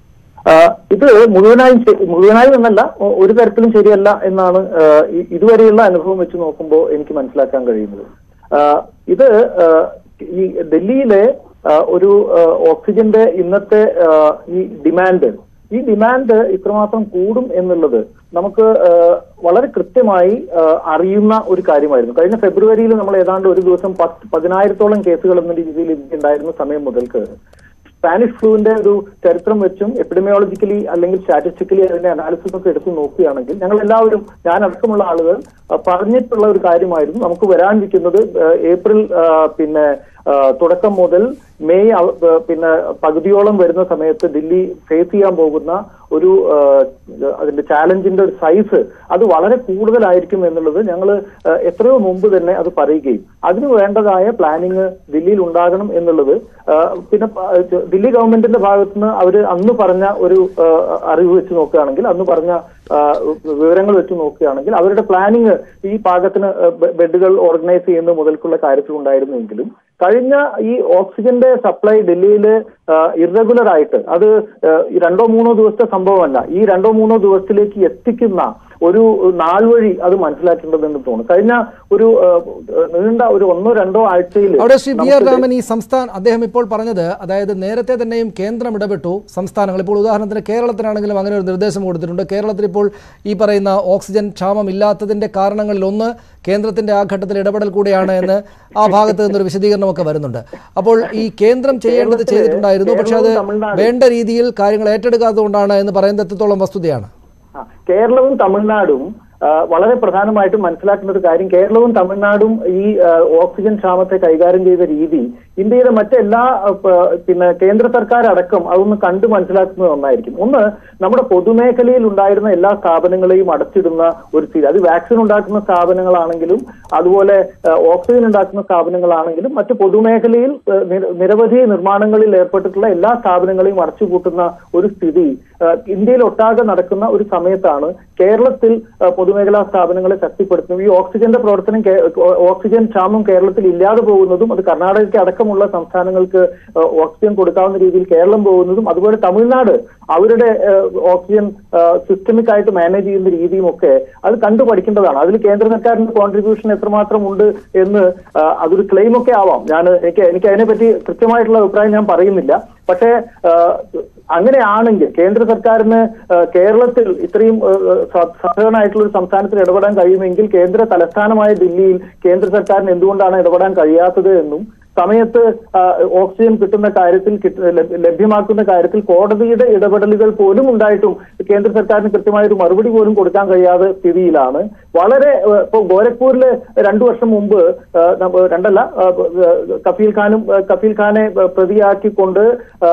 ആ, ഇത് മുഴുവനായും ശ- മുഴുവനായും എന്നല്ല ഒ- ഒരു തരത്തിലും ശരിയല്ല എന്നാണ് ആ, ഇ- ഇതുവരെയുള്ള അനുഭവം വെച്ച് നോക്കുമ്പോൾ എനിക്ക് മനസ്സിലാക്കാൻ കഴിയുന്നത് ആ, ഇത് ആ, ഈ ഡൽഹിയിലെ ആ, ഒരു ആ, ഓക്സിജന്റെ ഇന്നത്തെ ആ, ഈ ഡിമാൻഡ് ഈ ഡിമാൻഡ് ഇത്രമാത്രം കൂടും എന്നുള്ളത് നമുക്ക് ആ, വളരെ കൃത്യമായി ആ, അറിയുന്ന ഒരു കാര്യമായിരുന്നു കഴിഞ്ഞ ഫെബ്രുവരിയിൽ നമ്മൾ ഏതാണ്ട് ഒരു ദിവസം പത്ത് പതിനായിരത്തോളം കേസുകൾ എന്ന രീതിയിൽ ഇന്ത്യ ഉണ്ടായിരുന്ന സമയം മുതൽക്ക് സ്പാനിഷ് ഫ്ലൂവിന്റെ ഒരു ചരിത്രം വെച്ചും എപ്പിഡമിയോളജിക്കലി അല്ലെങ്കിൽ സ്റ്റാറ്റിസ്റ്റിക്കലി അതിന്റെ അനാലിസിസ് ഒക്കെ എടുത്ത് നോക്കുകയാണെങ്കിൽ ഞങ്ങൾ എല്ലാവരും ഞാൻ അടക്കമുള്ള ആളുകൾ ആ, പറഞ്ഞിട്ടുള്ള ഒരു കാര്യമായിരുന്നു നമുക്ക് വരാനിരിക്കുന്നത് ആ, ഏപ്രിൽ ആ, പിന്നെ ആ, തുടക്കം മുതൽ മെയ് അവ- ആ, പിന്നെ പകുതിയോളം വരുന്ന സമയത്ത് ദില്ലി ഫേസ് ചെയ്യാൻ പോകുന്ന ഒരു ആ, അതിന്റെ ചാലഞ്ചിന്റെ ഒരു സൈസ് അത് വളരെ കൂടുതലായിരിക്കും എന്നുള്ളത് ഞങ്ങൾ എത്രയോ മുമ്പ് തന്നെ അത് പറയുകയും അതിന് വേണ്ടതായ പ്ലാനിങ് ദില്ലിയിൽ ഉണ്ടാകണം എന്നുള്ളത് ആ, പിന്നെ പ- ദില്ലി ഗവൺമെന്റിന്റെ ഭാഗത്തുനിന്ന് അവർ അന്ന് പറഞ്ഞ ഒരു ആ, അറിവ് വെച്ച് നോക്കുകയാണെങ്കിൽ അന്ന് പറഞ്ഞ ആ, വിവരങ്ങൾ വെച്ച് നോക്കുകയാണെങ്കിൽ അവരുടെ പ്ലാനിങ് ഈ പാകത്തിന് ആ, ബെ- ബെഡുകൾ ഓർഗനൈസ് ചെയ്യുന്ന മുതൽക്കുള്ള കാര്യത്തിൽ ഉണ്ടായിരുന്നെങ്കിലും കഴിഞ്ഞ ഈ ഓക്സിജന്റെ സപ്ലൈ ഡൽഹിയിൽ ഇറഗുലർ ആയിട്ട് അത് ആ, ഈ രണ്ടോ മൂന്നോ ദിവസത്തെ സംഭവമല്ല ഈ രണ്ടോ മൂന്നോ ദിവസത്തിലേക്ക് എത്തിക്കുന്ന ഒരു നാൾ വഴി അത് മനസ്സിലാക്കേണ്ടതെന്ന് തോന്നുന്നു കഴിഞ്ഞ ഒരു ആ, നീണ്ട ഒരു ഒന്നോ രണ്ടോ ആഴ്ചയിൽ അവിടെ ശ്രീ വി ആർ രാമൻ ഈ സംസ്ഥാന അദ്ദേഹം ഇപ്പോൾ പറഞ്ഞത് അതായത് നേരത്തെ തന്നെയും കേന്ദ്രം ഇടപെട്ടു സംസ്ഥാനങ്ങൾ ഇപ്പോൾ ഉദാഹരണത്തിന് കേരളത്തിനാണെങ്കിലും അങ്ങനെ ഒരു നിർദ്ദേശം കൊടുത്തിട്ടുണ്ട് കേരളത്തിൽ ഇപ്പോൾ ഈ പറയുന്ന ഓക്സിജൻ ക്ഷാമം ഇല്ലാത്തതിന്റെ കാരണങ്ങളിൽ ഒന്ന് കേന്ദ്രത്തിന്റെ ആ ഘട്ടത്തിൽ ഇടപെടൽ കൂടിയാണ് എന്ന് ആ ഭാഗത്ത് നിന്നൊരു വിശദീകരണമൊക്കെ വരുന്നുണ്ട് അപ്പോൾ ഈ കേന്ദ്രം ചെയ്യേണ്ടത് ചെയ്തിട്ടുണ്ടായിരുന്നു പക്ഷെ അത് വേണ്ട രീതിയിൽ കാര്യങ്ങൾ ഏറ്റെടുക്കാത്തതുകൊണ്ടാണ് എന്ന് പറയുന്നത് എത്രത്തോളം വസ്തുതയാണ് ആ, കേരളവും തമിഴ്നാടും ആ, വളരെ പ്രധാനമായിട്ടും മനസ്സിലാക്കേണ്ട ഒരു കാര്യം കേരളവും തമിഴ്നാടും ഈ ആ, ഓക്സിജൻ ക്ഷാമത്തെ കൈകാര്യം ചെയ്ത രീതി ഇന്ത്യയിലെ മറ്റെല്ലാ ആ, പ- പിന്നെ കേന്ദ്ര സർക്കാർ അടക്കം അതൊന്ന് കണ്ടു മനസ്സിലാക്കുന്നത് ഒന്നായിരിക്കും ഒന്ന് നമ്മുടെ പൊതുമേഖലയിൽ ഉണ്ടായിരുന്ന എല്ലാ സ്ഥാപനങ്ങളെയും അടച്ചിടുന്ന ഒരു സ്ഥിതി അത് വാക്സിൻ ഉണ്ടാക്കുന്ന സ്ഥാപനങ്ങളാണെങ്കിലും അതുപോലെ ആ, ഓക്സിജൻ ഉണ്ടാക്കുന്ന സ്ഥാപനങ്ങളാണെങ്കിലും മറ്റ് പൊതുമേഖലയിൽ ആ, നിര- നിരവധി നിർമ്മാണങ്ങളിൽ ഏർപ്പെട്ടിട്ടുള്ള എല്ലാ സ്ഥാപനങ്ങളെയും അടച്ചുപൂട്ടുന്ന ഒരു സ്ഥിതി ആ, ഇന്ത്യയിൽ ഒട്ടാകെ നടക്കുന്ന ഒരു സമയത്താണ് കേരളത്തിൽ ആ, പൊതുമേഖലാ സ്ഥാപനങ്ങളെ ശക്തിപ്പെടുത്തുന്നത് ഈ ഓക്സിജന്റെ പ്രവർത്തനം കേ- ഓക്സിജൻ ക്ഷാമം കേരളത്തിൽ ഇല്ലാതെ പോകുന്നതും അത് കർണാടകയ്ക്ക് അടക്കമുള്ള സംസ്ഥാനങ്ങൾക്ക് ആ, ഓക്സിജൻ കൊടുക്കാവുന്ന രീതിയിൽ കേരളം പോകുന്നതും അതുപോലെ തമിഴ്നാട് അവരുടെ ആ, ഓക്സിജൻ സിസ്റ്റമിക് ആയിട്ട് മാനേജ് ചെയ്യുന്ന രീതിയും ഒക്കെ അത് കണ്ടു പഠിക്കേണ്ടതാണ് അതിൽ കേന്ദ്ര സർക്കാരിന്റെ കോൺട്രിബ്യൂഷൻ എത്രമാത്രം ഉണ്ട് എന്ന് ആ, അതൊരു ക്ലെയിം ഒക്കെ ആവാം ഞാൻ എനിക്ക് എനിക്ക് അതിനെപ്പറ്റി കൃത്യമായിട്ടുള്ള അഭിപ്രായം ഞാൻ പറയുന്നില്ല പക്ഷേ ആ, അങ്ങനെയാണെങ്കിൽ കേന്ദ്ര സർക്കാരിന് ആ, കേരളത്തിൽ ഇത്രയും ആ, സ- സഹകരണമായിട്ടുള്ള ഒരു സംസ്ഥാനത്തിൽ ഇടപെടാൻ കഴിയുമെങ്കിൽ കേന്ദ്ര തലസ്ഥാനമായ ദില്ലിയിൽ കേന്ദ്ര സർക്കാരിന് എന്തുകൊണ്ടാണ് ഇടപെടാൻ കഴിയാത്തത് എന്നും സമയത്ത് ആ, ഓക്സിജൻ കിട്ടുന്ന കാര്യത്തിൽ കിട്ട- ലഭ്യ- ലഭ്യമാക്കുന്ന കാര്യത്തിൽ കോടതിയുടെ ഇടപെടലുകൾ പോലും ഉണ്ടായിട്ടും കേന്ദ്ര സർക്കാരിന് കൃത്യമായ ഒരു മറുപടി പോലും കൊടുക്കാൻ കഴിയാത്ത സ്ഥിതിയിലാണ് വളരെ ആ, ഇപ്പൊ ഗോരഖ്പൂരില് രണ്ടു വർഷം മുമ്പ് ആ, നമ്മ- രണ്ടല്ല ആ, ആ, കഫീൽ ഖാനും ആ, കഫീൽ ഖാനെ ആ, പ്രതിയാക്കിക്കൊണ്ട് ആ,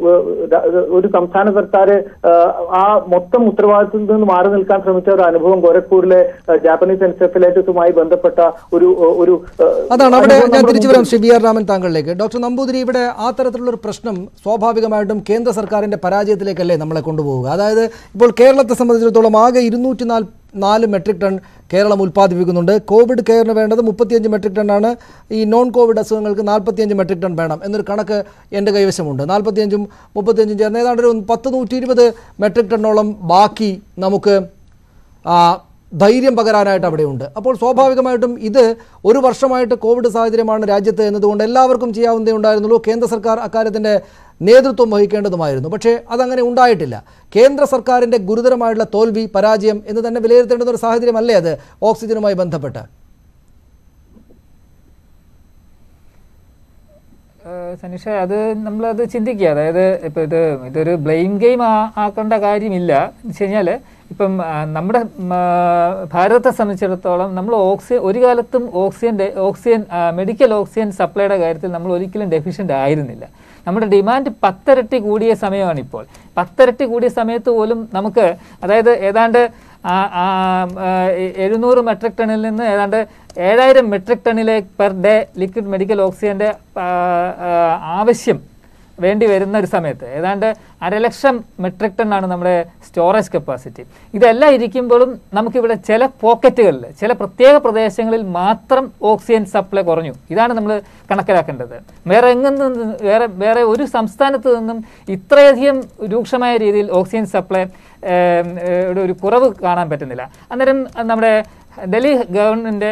ആ, ഒരു സംസ്ഥാന സർക്കാർ ആ മൊത്തം ഉത്തരവാദിത്തത്തിൽ നിന്ന് മാറി നിൽക്കാൻ ശ്രമിച്ച ഒരു അനുഭവം ഗോരഖ്പൂരിലെ ആ, ജാപ്പനീസ് എൻസെഫലൈറ്റിസുമായി ബന്ധപ്പെട്ട ഒരു ഒരു ആ, അതാണ് അവിടെ അനുഭവം ഞാൻ നമ്മുടെ തിരിച്ചു മുമ്പിൽ വരാം ശ്രീ ബി ആർ രാമൻ താങ്കളിലേക്ക് ഡോക്ടർ നമ്പൂതിരി ഇവിടെ ആ തരത്തിലുള്ള ഒരു പ്രശ്നം സ്വാഭാവികമായിട്ടും കേന്ദ്ര സർക്കാരിന്റെ പരാജയത്തിലേക്കല്ലേ നമ്മളെ കൊണ്ടുപോവുക അതായത് ഇപ്പോൾ കേരളത്തെ സംബന്ധിച്ചിടത്തോളം ആകെ ഇരുന്നൂറ്റി നാല് നാല് മെട്രിക് ടൺ കേരളം ഉൽപ്പാദിപ്പിക്കുന്നുണ്ട് കോവിഡ് കെയറിന് വേണ്ടത് മുപ്പത്തിയഞ്ച് മെട്രിക് ടണ്ണാണ് ഈ നോൺ കോവിഡ് അസുഖങ്ങൾക്ക് നാൽപ്പത്തിയഞ്ച് മെട്രിക് ടൺ വേണം എന്നൊരു കണക്ക് എൻ്റെ കൈവശമുണ്ട് നാൽപ്പത്തിയഞ്ചും മുപ്പത്തിയഞ്ചും ചേർന്ന് ഏതാണ്ട് ഒരു പത്ത് നൂറ്റി ഇരുപത് മെട്രിക് ടണ്ണോളം ബാക്കി നമുക്ക് ആ, ധൈര്യം പകരാനായിട്ട് അവിടെയുണ്ട് അപ്പോൾ സ്വാഭാവികമായിട്ടും ഇത് ഒരു വർഷമായിട്ട് കോവിഡ് സാഹചര്യമാണ് രാജ്യത്ത് എന്നതുകൊണ്ട് എല്ലാവർക്കും ചെയ്യാവുന്നതേ ഉണ്ടായിരുന്നുള്ളൂ കേന്ദ്ര സർക്കാർ അക്കാര്യത്തിൻ്റെ നേതൃത്വം വഹിക്കേണ്ടതുമായിരുന്നു പക്ഷേ അതങ്ങനെ ഉണ്ടായിട്ടില്ല കേന്ദ്ര സർക്കാരിൻ്റെ ഗുരുതരമായിട്ടുള്ള തോൽവി പരാജയം എന്ന് തന്നെ വിലയിരുത്തേണ്ടുന്ന ഒരു സാഹചര്യമല്ലേ അത് ഓക്സിജനുമായി ബന്ധപ്പെട്ട് ഏഹ് സനിഷ അത് നമ്മളത് ചിന്തിക്കുക അതായത് ഇപ്പോൾ ഇത് ഇതൊരു ബ്ലെയിം ഗെയിം ആക്കേണ്ട കാര്യമില്ല എന്ന് വെച്ച് കഴിഞ്ഞാൽ ഇപ്പം ആ, നമ്മുടെ ഉം, ആ, ഭാരതത്തെ സംബന്ധിച്ചിടത്തോളം നമ്മൾ ഓക്സിജൻ ഒരു കാലത്തും ഓക്സിജൻ ഡെ- ഓക്സിജൻ ആ, മെഡിക്കൽ ഓക്സിജൻ സപ്ലൈയുടെ കാര്യത്തിൽ നമ്മൾ ഒരിക്കലും ഡെഫിഷ്യൻ്റ് ആയിരുന്നില്ല നമ്മുടെ ഡിമാൻഡ് പത്തരട്ടി കൂടിയ സമയമാണ് ഇപ്പോൾ പത്തരട്ടി കൂടിയ സമയത്ത് പോലും നമുക്ക് അതായത് ഏതാണ്ട് ആ- ആ, ആ, എ- എഴുന്നൂറ് മെട്രിക് ടണ്ണിൽ നിന്ന് ഏതാണ്ട് ഏഴായിരം മെട്രിക് ടണ്ണിലേക്ക് പെർ ഡേ ലിക്വിഡ് മെഡിക്കൽ ഓക്സിജന്റെ ആ, ആ, ആവശ്യം വേണ്ടി വരുന്ന ഒരു സമയത്ത് ഏതാണ്ട് അരലക്ഷം മെട്രിക് ടൺ ആണ് നമ്മുടെ സ്റ്റോറേജ് കപ്പാസിറ്റി ഇതെല്ലാം ഇരിക്കുമ്പോഴും നമുക്കിവിടെ ചില പോക്കറ്റുകളിൽ ചില പ്രത്യേക പ്രദേശങ്ങളിൽ മാത്രം ഓക്സിജൻ സപ്ലൈ കുറഞ്ഞു ഇതാണ് നമ്മൾ കണക്കിലാക്കേണ്ടത് വേറെ എങ്ങും നിന്ന് വേറെ വേറെ ഒരു സംസ്ഥാനത്ത് നിന്നും ഇത്രയധികം രൂക്ഷമായ രീതിയിൽ ഓക്സിജൻ സപ്ലൈ ഏം, ഏ, യുടെ ഒരു കുറവ് കാണാൻ പറ്റുന്നില്ല അന്നേരം നമ്മുടെ ഡൽഹി ഗവൺമെൻറ്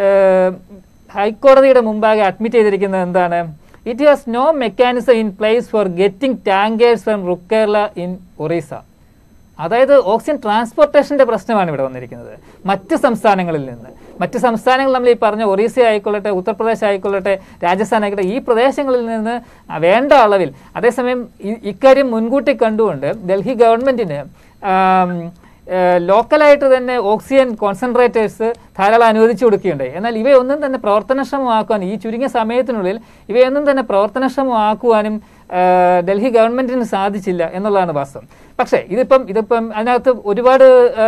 ഹൈക്കോടതിയുടെ മുമ്പാകെ അഡ്മിറ്റ് ചെയ്തിരിക്കുന്നത് എന്താണ് it has no mechanism in place for getting tankers from Rourkela in Orissa അതായത് ഓക്സിജൻ ട്രാൻസ്പോർട്ടേഷന്റെ പ്രശ്നമാണ് ഇവിടെ വന്നിരിക്കുന്നത് മറ്റ് സംസ്ഥാനങ്ങളിൽ നിന്ന് മറ്റ് സംസ്ഥാനങ്ങൾ നമ്മൾ ഈ പറഞ്ഞ ഒറീസ ആയിക്കൊള്ളട്ടെ ഉത്തർപ്രദേശ് ആയിക്കൊള്ളട്ടെ രാജസ്ഥാൻ ആയിക്കോട്ടെ ഈ പ്രദേശങ്ങളിൽ നിന്ന് വേണ്ട അളവിൽ അതേസമയം ഇ- ഇക്കാര്യം മുൻകൂട്ടി കണ്ടുകൊണ്ട് ഡൽഹി ഗവൺമെന്റിന് ആം, ഏഹ് ലോക്കലായിട്ട് തന്നെ ഓക്സിജൻ കോൺസെൻട്രേറ്റേഴ്സ് ധാരാളം അനുവദിച്ചു കൊടുക്കുകയുണ്ടായി എന്നാൽ ഇവയൊന്നും തന്നെ പ്രവർത്തനക്ഷമമാക്കുവാൻ ഈ ചുരുങ്ങിയ സമയത്തിനുള്ളിൽ ഇവയൊന്നും തന്നെ പ്രവർത്തനക്ഷമമാക്കുവാനും ഏഹ് ഡൽഹി ഗവൺമെന്റിന് സാധിച്ചില്ല എന്നുള്ളതാണ് വാസ്തവം പക്ഷേ ഇതിപ്പം ഇതിപ്പം അതിനകത്ത് ഒരുപാട്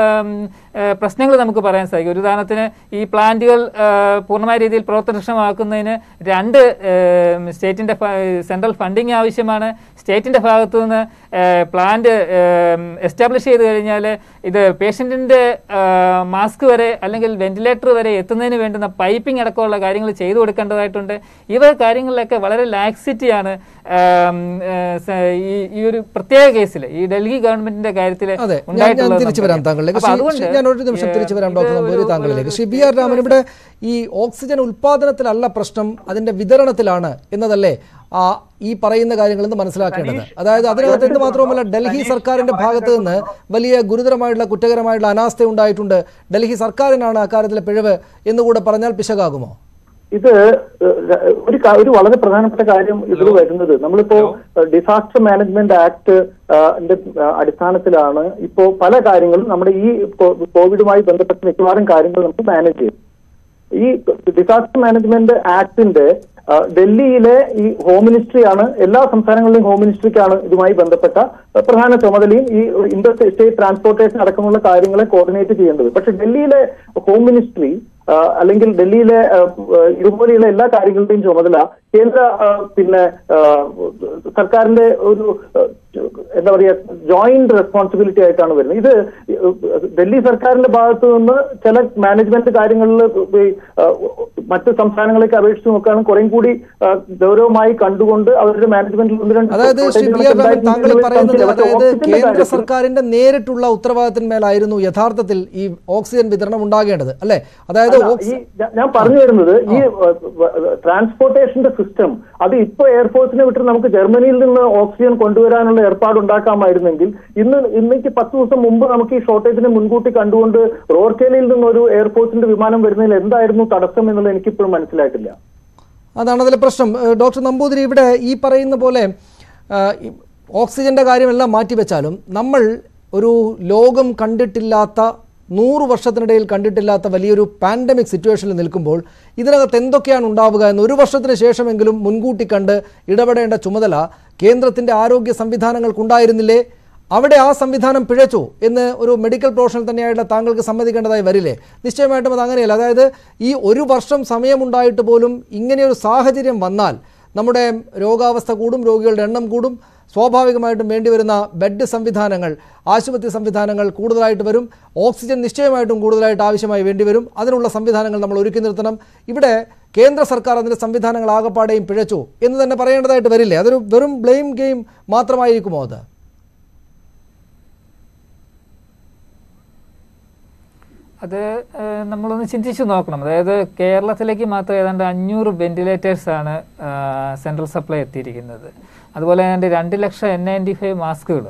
പ്രശ്നങ്ങൾ നമുക്ക് പറയാൻ സാധിക്കും ഒരു ഉദാഹരണത്തിന് ഈ പ്ലാന്റുകൾ ഏഹ് പൂർണ്ണമായ രീതിയിൽ പ്രവർത്തനക്ഷമമാക്കുന്നതിന് രണ്ട് ഏഹ് സ്റ്റേറ്റിന്റെ ഫ- സെൻട്രൽ ഫണ്ടിങ് ആവശ്യമാണ് സ്റ്റേറ്റിന്റെ ഭാഗത്തു നിന്ന് ഏഹ് പ്ലാന്റ് എസ്റ്റാബ്ലിഷ് ചെയ്ത് കഴിഞ്ഞാൽ ഇത് പേഷ്യൻറ്റിൻ്റെ മാസ്ക് വരെ അല്ലെങ്കിൽ വെന്റിലേറ്റർ വരെ എത്തുന്നതിന് വേണ്ടുന്ന പൈപ്പിംഗ് അടക്കമുള്ള കാര്യങ്ങൾ ചെയ്തു കൊടുക്കേണ്ടതായിട്ടുണ്ട് ഇവ കാര്യങ്ങളിലൊക്കെ വളരെ ലാക്സിറ്റിയാണ് ആം, ഏഹ് സ- ഈ ഈ ഒരു പ്രത്യേക കേസിൽ ഈ ഡൽഹി ഗവൺമെന്റിന്റെ കാര്യത്തിൽ അതെ ഞാൻ ഞാൻ തിരിച്ചു വരാം താങ്കളിലേക്ക് ശ്രീ- ശ്രീ- ഞാൻ ഒരു നിമിഷം തിരിച്ചു വരാം ഡോക്ടർ നമ്പൂരി താങ്കളിലേക്ക് ശ്രീ ബി ആർ രാമൻ ഇവിടെ ഈ ഓക്സിജൻ ഉൽപാദനത്തിലല്ല പ്രശ്നം അതിന്റെ വിതരണത്തിലാണ് എന്നതല്ലേ ആ ഈ പറയുന്ന കാര്യങ്ങളിൽ നിന്ന് മനസ്സിലാക്കേണ്ടത് അതായത് അതിനകത്ത് എന്ത് മാത്രവുമല്ല ഡൽഹി സർക്കാരിന്റെ ഭാഗത്ത് നിന്ന് വലിയ ഗുരുതരമായിട്ടുള്ള കുറ്റകരമായിട്ടുള്ള അനാസ്ഥ ഉണ്ടായിട്ടുണ്ട് ഡൽഹി സർക്കാരിനാണ് അക്കാര്യത്തിലെ പിഴവ് എന്നുകൂടെ പറഞ്ഞാൽ പിശകാകുമോ ഇത് ഏഹ്, ഒരു ക- ഒരു വളരെ പ്രധാനപ്പെട്ട കാര്യം ഇതിൽ വരുന്നത് നമ്മളിപ്പോ ഡിസാസ്റ്റർ മാനേജ്മെന്റ് ആക്ട് ന്റെ അടിസ്ഥാനത്തിലാണ് ഇപ്പോ പല കാര്യങ്ങളും നമ്മുടെ ഈ കോ- കോവിഡുമായി ബന്ധപ്പെട്ട മിക്കവാറും കാര്യങ്ങൾ നമുക്ക് മാനേജ് ചെയ്യും ഈ ഡിസാസ്റ്റർ മാനേജ്മെന്റ് ആക്ടിന്റെ ആ, ഡൽഹിയിലെ ഈ ഹോം മിനിസ്ട്രിയാണ് എല്ലാ സംസ്ഥാനങ്ങളിലെയും ഹോം മിനിസ്ട്രിക്കാണ് ഇതുമായി ബന്ധപ്പെട്ട ആ, പ്രധാന ചുമതലയും ഈ ഇന്റർ സ്റ്റേറ്റ് ട്രാൻസ്പോർട്ടേഷൻ അടക്കമുള്ള കാര്യങ്ങളെ കോർഡിനേറ്റ് ചെയ്യേണ്ടത് പക്ഷെ ഡൽഹിയിലെ ഹോം മിനിസ്ട്രി ആ, അല്ലെങ്കിൽ ഡൽഹിയിലെ ആ, ആ, ഇതുപോലെയുള്ള എല്ലാ കാര്യങ്ങളുടെയും ചുമതല കേന്ദ്ര ആ, പിന്നെ ആ, സർക്കാരിന്റെ ഒരു ആ, എന്താ പറയാ ജോയിന്റ് റെസ്പോൺസിബിലിറ്റി ആയിട്ടാണ് വരുന്നത് ഇത് ഡൽഹി സർക്കാരിന്റെ ഭാഗത്ത് നിന്ന് ചില മാനേജ്മെന്റ് കാര്യങ്ങളിൽ ഈ, ആ, മറ്റ് സംസ്ഥാനങ്ങളേക്ക് അപേക്ഷിച്ച് നോക്കുകയാണെങ്കിൽ കുറേം കൂടി ആ, ഗൗരവമായി കണ്ടുകൊണ്ട് അവരുടെ മാനേജ്മെന്റിൽ ഒന്ന് രണ്ട് അതായത് ശ്രീ ബി ആർ രാമൻ താങ്കൾ ഈ പറയുന്നത് പക്ഷേ അതായത് ഓക്സിജന്റെ കേന്ദ്ര കാര്യത്തിൽ സർക്കാരിന്റെ നേരിട്ടുള്ള ഉത്തരവാദിത്തന്മേലായിരുന്നു യഥാർത്ഥത്തിൽ ഈ ഓക്സിജൻ വിതരണം ഉണ്ടാകേണ്ടത് അല്ലെ അതായത് അല്ല, ഓക്സി- ഈ ഞാൻ- ഞാൻ പറഞ്ഞു വരുന്നത് ഈ ട്രാൻസ്പോർട്ടേഷന്റെ സിസ്റ്റം അത് ഇപ്പൊ എയർഫോഴ്സിനെ വിട്ട് നമുക്ക് ജർമ്മനിയിൽ നിന്ന് ഓക്സിജൻ കൊണ്ടുവരാനുള്ള ഏർപ്പാട് ഉണ്ടാക്കാമായിരുന്നെങ്കിൽ ഇന്ന് ഇന്നേക്ക് പത്ത് ദിവസം മുമ്പ് നമുക്ക് ഈ ഷോർട്ടേജിനെ മുൻകൂട്ടി കണ്ടുകൊണ്ട് റോർക്കേലയിൽ നിന്ന് ഒരു എയർഫോഴ്സിന്റെ വിമാനം വരുന്നതിൽ എന്തായിരുന്നു തടസ്സം എന്നുള്ളത് എനിക്കിപ്പോഴും മനസ്സിലായിട്ടില്ല അതാണ് അതിലെ പ്രശ്നം ഏഹ് ഡോക്ടർ നമ്പൂതിരി ഇവിടെ ഈ പറയുന്ന പോലെ ആഹ്, ഈ ഓക്സിജന്റെ കാര്യമെല്ലാം മാറ്റിവെച്ചാലും നമ്മൾ ഒരു ലോകം കണ്ടിട്ടില്ലാത്ത നൂറ് വർഷത്തിനിടയിൽ കണ്ടിട്ടില്ലാത്ത വലിയൊരു പാൻഡമിക് സിറ്റുവേഷനിൽ നിൽക്കുമ്പോൾ ഇതിനകത്ത് എന്തൊക്കെയാണ് ഉണ്ടാവുക എന്ന് ഒരു വർഷത്തിന് ശേഷമെങ്കിലും മുൻകൂട്ടി കണ്ട് ഇടപെടേണ്ട ചുമതല കേന്ദ്രത്തിൻ്റെ ആരോഗ്യ സംവിധാനങ്ങൾക്കുണ്ടായിരുന്നില്ലേ അവിടെ ആ സംവിധാനം പിഴച്ചു എന്ന് ഒരു മെഡിക്കൽ പ്രൊഫഷണൽ തന്നെയായിട്ടുള്ള താങ്കൾക്ക് സമ്മതിക്കേണ്ടതായി വരില്ലേ നിശ്ചയമായിട്ടും അത് അങ്ങനെയല്ല അതായത് ഈ ഒരു വർഷം സമയമുണ്ടായിട്ട് പോലും ഇങ്ങനെയൊരു സാഹചര്യം വന്നാൽ നമ്മുടെ രോഗാവസ്ഥ കൂടും രോഗികളുടെ എണ്ണം കൂടും സ്വാഭാവികമായിട്ടും വേണ്ടിവരുന്ന ബെഡ് സംവിധാനങ്ങൾ ആശുപത്രി സംവിധാനങ്ങൾ കൂടുതലായിട്ട് വരും ഓക്സിജൻ നിശ്ചയമായിട്ടും കൂടുതലായിട്ട് ആവശ്യമായി വേണ്ടിവരും അതിനുള്ള സംവിധാനങ്ങൾ നമ്മൾ ഒരുക്കി നിർത്തണം ഇവിടെ കേന്ദ്ര സർക്കാർ അതിൻ്റെ സംവിധാനങ്ങൾ ആകപ്പാടെയും പിഴച്ചു എന്ന് തന്നെ പറയേണ്ടതായിട്ട് വരില്ലേ അതൊരു വെറും ബ്ലെയിം ഗെയിം മാത്രമായിരിക്കുമോ അത് അത് ഏഹ്, നമ്മളൊന്ന് ചിന്തിച്ചു നോക്കണം അതായത് കേരളത്തിലേക്ക് മാത്രം ഏതാണ്ട് അഞ്ഞൂറ് വെന്റിലേറ്റേഴ്സ് ആണ് ആഹ്, സെൻട്രൽ സപ്ലൈ എത്തിയിരിക്കുന്നത് അതുപോലെ ഏതാണ്ട് രണ്ട് ലക്ഷം എൻ നയൻറ്റി ഫൈവ് മാസ്കുകൾ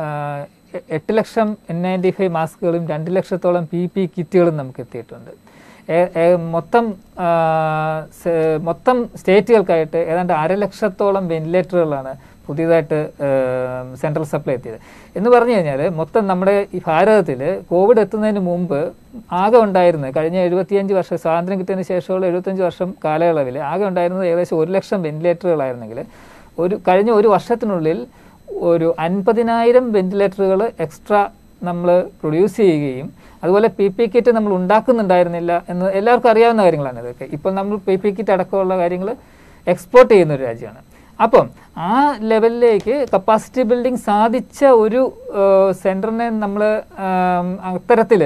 എട്ട് ലക്ഷം എൻ നയൻറ്റി ഫൈവ് മാസ്കുകളും രണ്ട് ലക്ഷത്തോളം പി പി കിറ്റുകളും നമുക്ക് എത്തിയിട്ടുണ്ട് ഏ- ഏ- മൊത്തം ആ, സ- മൊത്തം സ്റ്റേറ്റുകൾക്കായിട്ട് ഏതാണ്ട് അരലക്ഷത്തോളം വെന്റിലേറ്ററുകളാണ് പുതിയതായിട്ട് സെൻട്രൽ സപ്ലൈ എത്തിയത് എന്ന് പറഞ്ഞു കഴിഞ്ഞാൽ മൊത്തം നമ്മുടെ ഈ ഭാരതത്തിൽ കോവിഡ് എത്തുന്നതിന് മുമ്പ് ആകെ ഉണ്ടായിരുന്നത് കഴിഞ്ഞ എഴുപത്തിയഞ്ച് വർഷം സ്വാതന്ത്ര്യം കിട്ടിയതിന് ശേഷമുള്ള എഴുപത്തഞ്ച് വർഷം കാലയളവിൽ ആകെ ഉണ്ടായിരുന്നത് ഏകദേശം ഒരു ലക്ഷം വെന്റിലേറ്ററുകളായിരുന്നെങ്കിൽ ഒരു കഴിഞ്ഞ ഒരു വർഷത്തിനുള്ളിൽ ഒരു അൻപതിനായിരം വെന്റിലേറ്ററുകൾ എക്സ്ട്രാ നമ്മൾ പ്രൊഡ്യൂസ് ചെയ്യുകയും അതുപോലെ പി പി കിറ്റ് നമ്മൾ ഉണ്ടാക്കുന്നുണ്ടായിരുന്നില്ല എന്ന് എല്ലാവർക്കും അറിയാവുന്ന കാര്യങ്ങളാണ് ഇതൊക്കെ ഇപ്പോൾ നമ്മൾ പി പി കിറ്റ് അടക്കമുള്ള കാര്യങ്ങൾ എക്സ്പോർട്ട് ചെയ്യുന്ന ഒരു രാജ്യമാണ് അപ്പം ആ ലെവലിലേക്ക് കപ്പാസിറ്റി ബിൽഡിംഗ് സാധിച്ച ഒരു സെൻറ്ററിനെ നമ്മൾ അത്തരത്തിൽ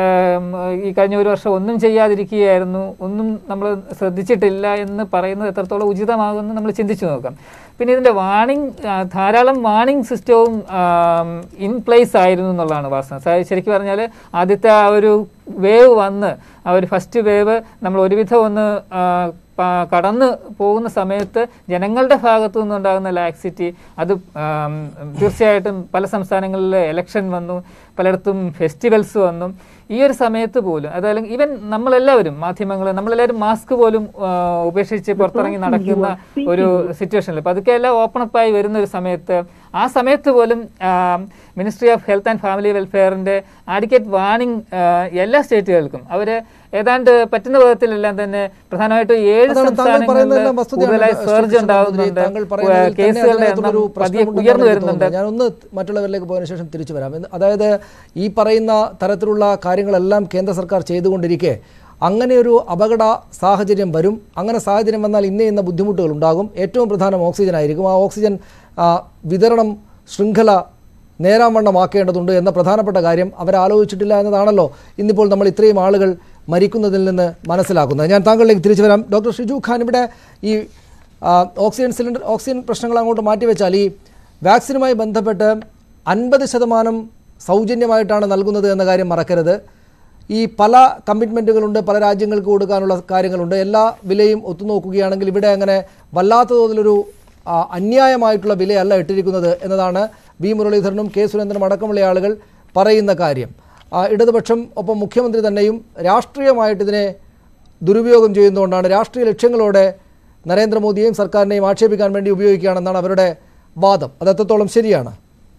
ഈ കഴിഞ്ഞ ഒരു വർഷം ഒന്നും ചെയ്യാതിരിക്കുകയായിരുന്നു ഒന്നും നമ്മൾ ശ്രദ്ധിച്ചിട്ടില്ല എന്ന് പറയുന്നത് എത്രത്തോളം ഉചിതമാകുമെന്ന് നമ്മൾ ചിന്തിച്ചു നോക്കാം പിന്നെ ഇതിൻ്റെ വാണിംഗ് ധാരാളം വാണിംഗ് സിസ്റ്റവും ഇൻ പ്ലേസ് ആയിരുന്നു എന്നുള്ളതാണ് വാസ്തവം സാ- ശരിക്കും പറഞ്ഞാൽ ആദ്യത്തെ ആ ഒരു വേവ് വന്ന് ആ ഒരു ഫസ്റ്റ് വേവ് നമ്മൾ ഒരുവിധം ഒന്ന് ആ, പ- കടന്ന് പോകുന്ന സമയത്ത് ജനങ്ങളുടെ ഭാഗത്തു നിന്നുണ്ടാകുന്ന ലാക്സിറ്റി അത് ആം, തീർച്ചയായിട്ടും പല സംസ്ഥാനങ്ങളിൽ ഇലക്ഷൻ വന്നു പലയിടത്തും ഫെസ്റ്റിവൽസ് വന്നു ഈ ഒരു സമയത്ത് പോലും അതല്ലെങ്കിൽ ഈവൻ നമ്മളെല്ലാവരും മാധ്യമങ്ങൾ നമ്മളെല്ലാവരും മാസ്ക് പോലും ആ, ഉപേക്ഷിച്ച് പുറത്തിറങ്ങി നടക്കുന്ന ഒരു സിറ്റുവേഷനിൽ പതുക്കെ എല്ലാം ഓപ്പൺ അപ്പ് ആയി വരുന്ന ഒരു സമയത്ത് ആ സമയത്ത് പോലും ministry of health and family വെൽഫെയറിന്റെ ആഡിക്കേറ്റ് വാണിംഗ് എല്ലാ സ്റ്റേറ്റുകൾക്കും അവര് ഏതാണ്ട് പറ്റുന്ന വിധത്തിലെല്ലാം തന്നെ പ്രധാനമായിട്ടും ഏഴ് അതാണ് താങ്കൾ സംസ്ഥാനങ്ങളിൽ പറയുന്നതെല്ലാം വസ്തുതയാണ് കൂടുതലായി ശ്രീ സർജ് കൃഷ്ണൻ ഉണ്ടാകുന്നുണ്ട് നമ്പൂതിരി. താങ്കൾ പറയുന്നതിൽ തന്നെ കേസുകളുടെ അതിനകത്തുള്ളൊരു എണ്ണം പതിയെ പ്രശ്നമുണ്ടെന്നാണ് ഉയർന്നു എനിക്ക് വരുന്നുണ്ട് തോന്നുന്നത്. ഞാനൊന്ന് മറ്റുള്ളവരിലേക്ക് പോയതിനു ശേഷം തിരിച്ചു വരാം എന്ന് അതായത് ഈ പറയുന്ന തരത്തിലുള്ള കാര്യങ്ങളെല്ലാം കേന്ദ്ര സർക്കാർ ചെയ്തുകൊണ്ടിരിക്കെ അങ്ങനെ ഒരു അപകട സാഹചര്യം വരും അങ്ങനെ സാഹചര്യം വന്നാൽ ഇന്ന ഇന്ന ബുദ്ധിമുട്ടുകൾ ഉണ്ടാകും ഏറ്റവും പ്രധാനം ഓക്സിജൻ ആയിരിക്കും ആ ഓക്സിജൻ ആ, വിതരണം ശൃംഖല നേരാവണ്ണമാക്കേണ്ടതുണ്ട് എന്ന പ്രധാനപ്പെട്ട കാര്യം അവരാലോചിച്ചിട്ടില്ല എന്നതാണല്ലോ ഇന്നിപ്പോൾ നമ്മൾ ഇത്രയും ആളുകൾ മരിക്കുന്നതിൽ നിന്ന് മനസ്സിലാക്കുന്നത് ഞാൻ താങ്കളിലേക്ക് തിരിച്ചു വരാം ഡോക്ടർ ഷിജു ഖാൻ ഇവിടെ ഈ ആ, ഓക്സിജൻ സിലിണ്ടർ ഓക്സിജൻ പ്രശ്നങ്ങൾ അങ്ങോട്ട് മാറ്റിവെച്ചാൽ ഈ വാക്സിനുമായി ബന്ധപ്പെട്ട് അൻപത് ശതമാനം സൗജന്യമായിട്ടാണ് നൽകുന്നത് എന്ന കാര്യം മറക്കരുത് ഈ പല കമ്മിറ്റ്മെൻറ്റുകളുണ്ട് പല രാജ്യങ്ങൾക്ക് കൊടുക്കാനുള്ള കാര്യങ്ങളുണ്ട് എല്ലാ വിലയും ഒത്തുനോക്കുകയാണെങ്കിൽ ഇവിടെ അങ്ങനെ വല്ലാത്ത തോതിലൊരു ആ, അന്യായമായിട്ടുള്ള വിലയല്ല ഇട്ടിരിക്കുന്നത് എന്നതാണ് വി മുരളീധരനും കെ സുരേന്ദ്രനും അടക്കമുള്ള ആളുകൾ പറയുന്ന കാര്യം ആ, ഇടതുപക്ഷം ഒപ്പം മുഖ്യമന്ത്രി തന്നെയും രാഷ്ട്രീയമായിട്ട് ഇതിനെ ദുരുപയോഗം ചെയ്യുന്നതുകൊണ്ടാണ് രാഷ്ട്രീയ ലക്ഷ്യങ്ങളോടെ നരേന്ദ്രമോദിയെയും സർക്കാരിനെയും ആക്ഷേപിക്കാൻ വേണ്ടി ഉപയോഗിക്കുകയാണെന്നാണ് അവരുടെ വാദം അത് എത്രത്തോളം ശരിയാണ്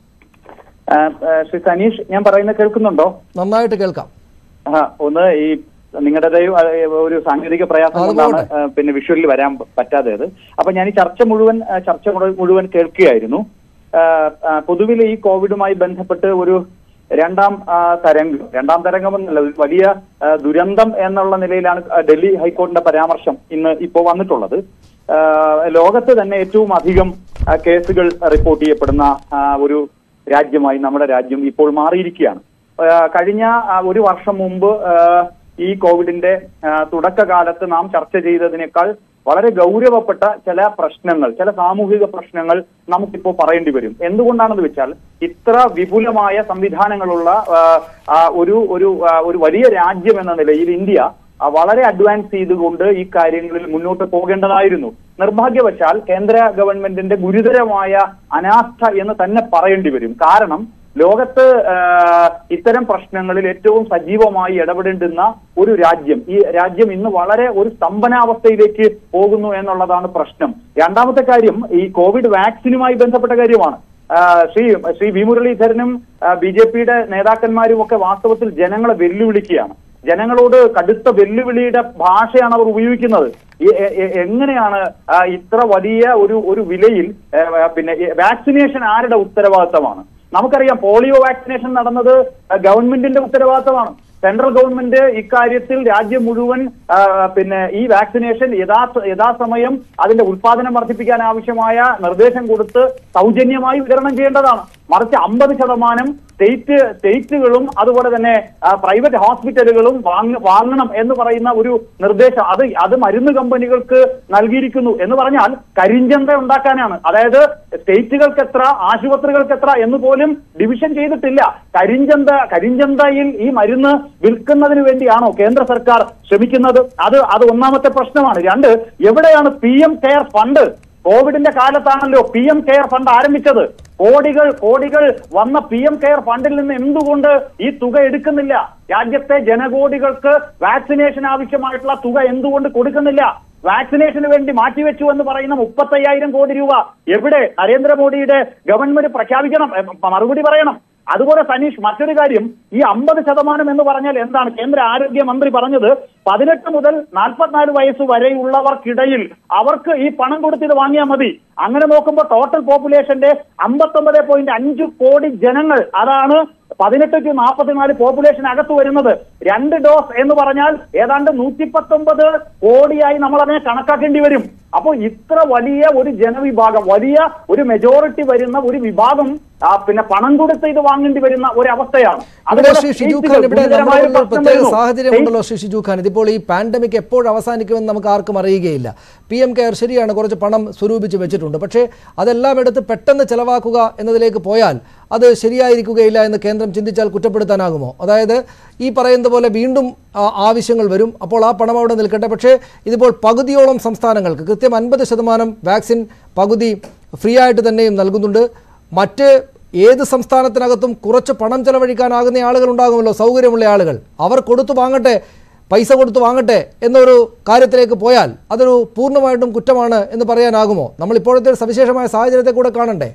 ആ, ആ, ശ്രീ സനീഷ് ഞാൻ പറയുന്നത് കേൾക്കുന്നുണ്ടോ നന്നായിട്ട് കേൾക്കാം ആ ഒന്ന് ഈ നിങ്ങളുടേതായ ഒരു സാങ്കേതിക പ്രയാസം അത് കൊണ്ടാണ് പോട്ടെ. ആ, പിന്നെ വിഷ്വലിൽ വരാൻ പറ്റാത്തത് അപ്പൊ ഞാൻ ഈ ചർച്ച മുഴുവൻ ആ, ചർച്ച മുഴു- മുഴുവൻ കേൾക്കുകയായിരുന്നു ആ, ആ, പൊതുവിൽ ഈ കോവിഡുമായി ബന്ധപ്പെട്ട് ഒരു രണ്ടാം ആ, തരംഗം രണ്ടാം തരംഗം എന്നല്ല ഒരു വലിയ ആ, ദുരന്തം എന്നുള്ള നിലയിലാണ് ആ, ഡൽഹി ഹൈക്കോടതിയുടെ പരാമർശം ഇന്ന് ഇപ്പോൾ വന്നിട്ടുള്ളത് ആ, ലോകത്ത് തന്നെ ഏറ്റവും അധികം ആ, കേസുകൾ റിപ്പോർട്ട് ചെയ്യപ്പെടുന്ന ആ, ഒരു രാജ്യമായി നമ്മുടെ രാജ്യം ഇപ്പോൾ മാറിയിരിക്കുകയാണ് ആ, കഴിഞ്ഞ ആ, ഒരു വർഷം മുമ്പ് ആ, ഈ കോവിഡിന്റെ ആ, തുടക്കകാലത്ത് നാം ചർച്ച ചെയ്തതിനേക്കാൾ വളരെ ഗൗരവപ്പെട്ട ചില പ്രശ്നങ്ങൾ ചില സാമൂഹിക പ്രശ്നങ്ങൾ നമുക്കിപ്പോൾ പറയേണ്ടി വരും എന്തുകൊണ്ടാണെന്ന് വെച്ചാൽ ഇത്ര വിപുലമായ സംവിധാനങ്ങളുള്ള ആ, ആ, ഒരു ഒരു ആ, ഒരു വലിയ രാജ്യം എന്ന നിലയിൽ ഇന്ത്യ ആ, വളരെ അഡ്വാൻസ് ചെയ്തുകൊണ്ട് ഈ കാര്യങ്ങളിൽ മുന്നോട്ട് പോകേണ്ടതായിരുന്നു നിർഭാഗ്യവശാൽ കേന്ദ്ര ഗവൺമെന്റിന്റെ ഗുരുതരമായ അനാസ്ഥ എന്ന് തന്നെ പറയേണ്ടി വരും കാരണം ലോകത്ത് ആ, ഇത്തരം പ്രശ്നങ്ങളിൽ ഏറ്റവും സജീവമായി ഇടപെടേണ്ടുന്ന ഒരു രാജ്യം ഈ രാജ്യം ഇന്ന് വളരെ ഒരു സ്തംഭനാവസ്ഥയിലേക്ക് പോകുന്നു എന്നുള്ളതാണ് പ്രശ്നം രണ്ടാമത്തെ കാര്യം ഈ കോവിഡ് വാക്സിനുമായി ബന്ധപ്പെട്ട കാര്യമാണ് ആ, ശ്രീ ശ്രീ വി മുരളീധരനും ബി ജെ പിയുടെ നേതാക്കന്മാരും ഒക്കെ വാസ്തവത്തിൽ ജനങ്ങളെ വെല്ലുവിളിക്കുകയാണ് ജനങ്ങളോട് കടുത്ത വെല്ലുവിളിയുടെ ഭാഷയാണ് അവർ ഉപയോഗിക്കുന്നത് ഈ- എ- എ- എങ്ങനെയാണ് ആ, ഇത്ര വലിയ ഒരു ഒരു വിലയിൽ ഏ, പിന്നെ ഈ വാക്സിനേഷൻ ആരുടെ ഉത്തരവാദിത്തമാണ് നമുക്കറിയാം പോളിയോ വാക്സിനേഷൻ നടന്നത് ഗവൺമെന്റിന്റെ ഉത്തരവാദിത്തമാണ് സെൻട്രൽ ഗവൺമെന്റ് ഇക്കാര്യത്തിൽ രാജ്യം മുഴുവൻ ആ, പിന്നെ ഈ വാക്സിനേഷൻ യഥാ യഥാസമയം അതിന്റെ ഉത്പാദനം വർദ്ധിപ്പിക്കാൻ ആവശ്യമായ നിർദ്ദേശം കൊടുത്ത് സൗജന്യമായി വിതരണം ചെയ്യേണ്ടതാണ് മറിച്ച് അമ്പത് ശതമാനം സ്റ്റേറ്റ് സ്റ്റേറ്റുകളും അതുപോലെ തന്നെ ആ, പ്രൈവറ്റ് ഹോസ്പിറ്റലുകളും വാങ്ങ വാങ്ങണം എന്ന് പറയുന്ന ഒരു നിർദ്ദേശം അത് അത് മരുന്ന് കമ്പനികൾക്ക് നൽകിയിരിക്കുന്നു എന്ന് പറഞ്ഞാൽ കരിഞ്ചന്ത ഉണ്ടാക്കാനാണ് അതായത് സ്റ്റേറ്റുകൾക്ക് എത്ര ആശുപത്രികൾക്ക് എത്ര എന്ന് പോലും ഡിവിഷൻ ചെയ്തിട്ടില്ല കരിഞ്ചന്ത കരിഞ്ചന്തയിൽ ഈ മരുന്ന് വിൽക്കുന്നതിന് വേണ്ടിയാണോ കേന്ദ്ര സർക്കാർ ശ്രമിക്കുന്നത് അത് അത് ഒന്നാമത്തെ പ്രശ്നമാണ് രണ്ട് എവിടെയാണ് പി എം കെയർ ഫണ്ട് കോവിഡിന്റെ കാലത്താണല്ലോ പി എം കെയർ ഫണ്ട് ആരംഭിച്ചത് കോടികൾ കോടികൾ വന്ന പി എം കെയർ ഫണ്ടിൽ നിന്ന് എന്തുകൊണ്ട് ഈ തുക എടുക്കുന്നില്ല രാജ്യത്തെ ജനകോടികൾക്ക് വാക്സിനേഷൻ ആവശ്യമായിട്ടുള്ള തുക എന്തുകൊണ്ട് കൊടുക്കുന്നില്ല വാക്സിനേഷന് വേണ്ടി മാറ്റിവെച്ചു എന്ന് പറയുന്ന മുപ്പത്തയ്യായിരം കോടി രൂപ എവിടെ നരേന്ദ്രമോദിയുടെ ഗവൺമെന്റ് പ്രഖ്യാപിക്കണം എ, മറുപടി പറയണം അതുപോലെ സനീഷ് മറ്റൊരു കാര്യം ഈ അമ്പത് ശതമാനം എന്ന് പറഞ്ഞാൽ എന്താണ് കേന്ദ്ര ആരോഗ്യമന്ത്രി പറഞ്ഞത് പതിനെട്ട് മുതൽ നാൽപ്പത്തിനാല് വയസ്സ് വരെയുള്ളവർക്കിടയിൽ അവർക്ക് ഈ പണം കൊടുത്ത് ഇത് വാങ്ങിയാൽ മതി അങ്ങനെ നോക്കുമ്പോൾ ടോട്ടൽ പോപ്പുലേഷന്റെ അമ്പത്തൊമ്പത് പോയിന്റ് അഞ്ച് കോടി ജനങ്ങൾ അതാണ് പതിനെട്ട് ടു നാൽപ്പത്തിനാല് പോപ്പുലേഷൻ അകത്ത് വരുന്നത് രണ്ട് ഡോസ് എന്ന് പറഞ്ഞാൽ ഏതാണ്ട് നൂറ്റി പത്തൊമ്പത് കോടിയായി നമ്മൾ അതിനെ കണക്കാക്കേണ്ടി വരും അപ്പോൾ ഇത്ര വലിയ ഒരു ജനവിഭാഗം വലിയ ഒരു മെജോറിറ്റി വരുന്ന ഒരു വിഭാഗം ആ, പിന്നെ പണം കൊടുത്ത് ഇത് വാങ്ങേണ്ടി വരുന്ന ഒരു അവസ്ഥയാണ് ഇവിടെ അതുപോലെ ശ്രീ ഷിജു ഖാൻ സ്റ്റേറ്റുകൾ ഇവിടെ ഗുരുതരമായ ഒരു നമ്മളുള്ള പ്രശ്നം പ്രത്യേക വരുന്നു. സാഹചര്യമുണ്ടല്ലോ ശ്രീ ഷിജു ഖാൻ ഇതിപ്പോൾ ഈ പാൻഡമിക് എപ്പോൾ അവസാനിക്കുമെന്ന് നമുക്ക് ആർക്കും അറിയുകയില്ല പി എം കെയർ ശരിയാണ് കുറച്ച് പണം സ്വരൂപിച്ച് വെച്ചിട്ടുണ്ട് പക്ഷേ അതെല്ലാം എടുത്ത് പെട്ടെന്ന് ചെലവാക്കുക എന്നതിലേക്ക് പോയാൽ അത് ശരിയായിരിക്കുകയില്ല എന്ന് കേന്ദ്രം ചിന്തിച്ചാൽ കുറ്റപ്പെടുത്താനാകുമോ അതായത് ഈ പറയുന്നത് പോലെ വീണ്ടും ആ, ആവശ്യങ്ങൾ വരും അപ്പോൾ ആ പണം അവിടെ നിൽക്കട്ടെ പക്ഷേ ഇതിപ്പോൾ പകുതിയോളം സംസ്ഥാനങ്ങൾക്ക് കൃത്യം അൻപത് ശതമാനം വാക്സിൻ പകുതി ഫ്രീ ആയിട്ട് തന്നെയും നൽകുന്നുണ്ട് മറ്റ് ഏത് സംസ്ഥാനത്തിനകത്തും കുറച്ച് പണം ചെലവഴിക്കാനാകുന്ന ആളുകൾ ഉണ്ടാകുമല്ലോ സൗകര്യമുള്ള ആളുകൾ അവർ കൊടുത്തു വാങ്ങട്ടെ പൈസ കൊടുത്തു വാങ്ങട്ടെ എന്നൊരു കാര്യത്തിലേക്ക് പോയാൽ അതൊരു പൂർണ്ണമായിട്ടും കുറ്റമാണ് എന്ന് പറയാനാകുമോ നമ്മൾ ഇപ്പോഴത്തെ ഒരു സവിശേഷമായ സാഹചര്യത്തെ കൂടെ കാണണ്ടേ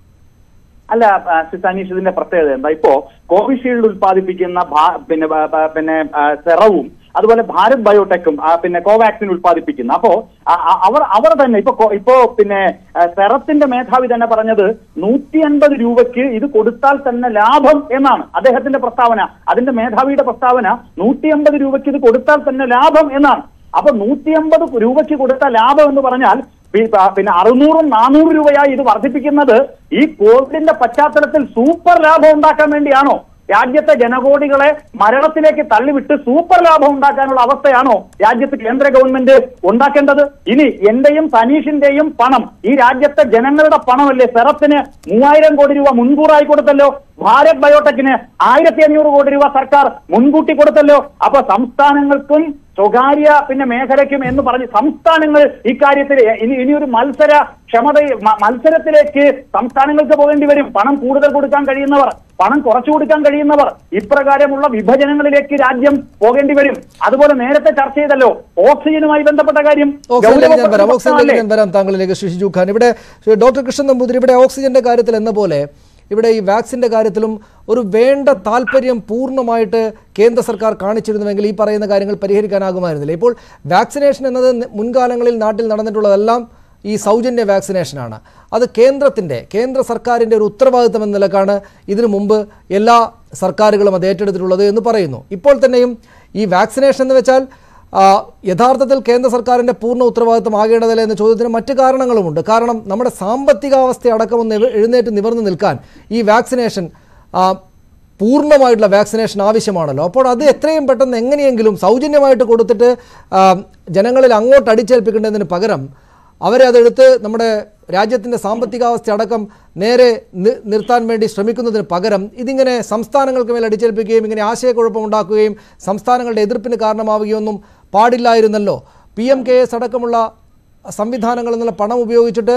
അല്ല ആ, ശ്രീ സനീഷ് ഇതിന്റെ പ്രത്യേകത എന്താ ഇപ്പോ കോവിഷീൽഡ് ഉൽപ്പാദിപ്പിക്കുന്ന ഭാ- പിന്നെ ബ- ബ- പിന്നെ ആ, സെറവും അതുപോലെ ഭാരത് ബയോടെക്കും ആ, പിന്നെ കോവാക്സിൻ ഉൽപ്പാദിപ്പിക്കുന്ന അപ്പോ ആ, ആ, അവർ അവർ തന്നെ ഇപ്പൊ കോ- ഇപ്പോ പിന്നെ ആ, സെറത്തിന്റെ മേധാവി തന്നെ പറഞ്ഞത് നൂറ്റി അൻപത് രൂപയ്ക്ക് ഇത് കൊടുത്താൽ തന്നെ ലാഭം എന്നാണ് അദ്ദേഹത്തിന്റെ പ്രസ്താവന അതിന്റെ മേധാവിയുടെ പ്രസ്താവന നൂറ്റി അമ്പത് രൂപയ്ക്ക് ഇത് കൊടുത്താൽ തന്നെ ലാഭം എന്നാണ് അപ്പൊ നൂറ്റി അമ്പത് രൂപയ്ക്ക് കൊടുത്ത ലാഭം എന്ന് പറഞ്ഞാൽ പി- പ- പിന്നെ അറുന്നൂറും നാനൂറ് രൂപയായി ഇത് വർദ്ധിപ്പിക്കുന്നത് ഈ കോവിഡിന്റെ പശ്ചാത്തലത്തിൽ സൂപ്പർ ലാഭം ഉണ്ടാക്കാൻ വേണ്ടിയാണോ രാജ്യത്തെ ജനകോടികളെ മരണത്തിലേക്ക് തള്ളിവിട്ട് സൂപ്പർ ലാഭം ഉണ്ടാക്കാനുള്ള അവസ്ഥയാണോ രാജ്യത്ത് കേന്ദ്ര ഗവൺമെന്റ് ഉണ്ടാക്കേണ്ടത് ഇനി എന്റെയും സനീഷിന്റെയും പണം ഈ രാജ്യത്തെ ജനങ്ങളുടെ പണമല്ലേ സെറത്തിന് മൂവായിരം കോടി രൂപ മുൻകൂറായി കൊടുത്തല്ലോ ഭാരത് ബയോടെക്കിന് ആയിരത്തി അഞ്ഞൂറ് കോടി രൂപ സർക്കാർ മുൻകൂട്ടി കൊടുത്തല്ലോ അപ്പൊ സംസ്ഥാനങ്ങൾക്കും സ്വകാര്യ പിന്നെ മേഖലയ്ക്കും എന്ന് പറഞ്ഞ് സംസ്ഥാനങ്ങൾ ഇക്കാര്യത്തിൽ ഇനി ഇനിയൊരു മത്സര ക്ഷമത മ- മത്സരത്തിലേക്ക് സംസ്ഥാനങ്ങൾക്ക് പോകേണ്ടി വരും പണം കൂടുതൽ കൊടുക്കാൻ കഴിയുന്നവർ പണം കുറച്ചു കൊടുക്കാൻ കഴിയുന്നവർ ഇപ്രകാരമുള്ള വിഭജനങ്ങളിലേക്ക് രാജ്യം പോകേണ്ടി വരും അതുപോലെ നേരത്തെ ചർച്ച ചെയ്തല്ലോ ഓക്സിജനുമായി ബന്ധപ്പെട്ട കാര്യം ഓക്സിജനിലേക്ക് ഞാൻ വരാം ഗൗരവപ്പെട്ട ഓക്സിജനിലേക്ക് പ്രശ്നമല്ലേ? ഞാൻ വരാം താങ്കളിലേക്ക് ശ്രീ ഷിജു ഖാൻ ഇവിടെ ശ്രീ ഡോക്ടർ കൃഷ്ണൻ നമ്പൂതിരി ഇവിടെ ഓക്സിജന്റെ കാര്യത്തിൽ എന്ന പോലെ ഇവിടെ ഈ വാക്സിന്റെ കാര്യത്തിലും ഒരു വേണ്ട താല്പര്യം പൂർണ്ണമായിട്ട് കേന്ദ്ര സർക്കാർ കാണിച്ചിരുന്നുവെങ്കിൽ ഈ പറയുന്ന കാര്യങ്ങൾ പരിഹരിക്കാനാകുമായിരുന്നില്ല ഇപ്പോൾ വാക്സിനേഷൻ എന്നത് മുൻകാലങ്ങളിൽ നാട്ടിൽ നടന്നിട്ടുള്ളതെല്ലാം ഈ സൗജന്യ വാക്സിനേഷനാണ് അത് കേന്ദ്രത്തിൻ്റെ കേന്ദ്ര സർക്കാരിൻ്റെ ഒരു ഉത്തരവാദിത്തം എന്ന നിലക്കാണ് ഇതിനു മുമ്പ് എല്ലാ സർക്കാരുകളും അത് ഏറ്റെടുത്തിട്ടുള്ളത് എന്ന് പറയുന്നു ഇപ്പോൾ തന്നെയും ഈ വാക്സിനേഷൻ എന്ന് വെച്ചാൽ ആ, യഥാർത്ഥത്തിൽ കേന്ദ്ര സർക്കാരിൻ്റെ പൂർണ്ണ ഉത്തരവാദിത്തം ആകേണ്ടതല്ലേ എന്ന ചോദ്യത്തിന് മറ്റു കാരണങ്ങളുമുണ്ട് കാരണം നമ്മുടെ സാമ്പത്തികാവസ്ഥ അടക്കമൊന്ന് എഴു- എഴുന്നേറ്റ് നിവർന്നു നിൽക്കാൻ ഈ വാക്സിനേഷൻ ആ, പൂർണ്ണമായിട്ടുള്ള വാക്സിനേഷൻ ആവശ്യമാണല്ലോ അപ്പോൾ അത് എത്രയും പെട്ടെന്ന് എങ്ങനെയെങ്കിലും സൗജന്യമായിട്ട് കൊടുത്തിട്ട് ആ, ജനങ്ങളിൽ അങ്ങോട്ട് അടിച്ചേൽപ്പിക്കേണ്ടതിന് പകരം അവരെ അതെടുത്ത് നമ്മുടെ രാജ്യത്തിൻ്റെ സാമ്പത്തികാവസ്ഥ അടക്കം നേരെ നി- നിർത്താൻ വേണ്ടി ശ്രമിക്കുന്നതിന് പകരം ഇതിങ്ങനെ സംസ്ഥാനങ്ങൾക്ക് മേൽ അടിച്ചേൽപ്പിക്കുകയും ഇങ്ങനെ ആശയക്കുഴപ്പം ഉണ്ടാക്കുകയും സംസ്ഥാനങ്ങളുടെ എതിർപ്പിന് കാരണമാവുകയൊന്നും പാടില്ലായിരുന്നല്ലോ പി എം കെ എസ് അടക്കമുള്ള സംവിധാനങ്ങളിൽ നിന്നുള്ള പണം ഉപയോഗിച്ചിട്ട്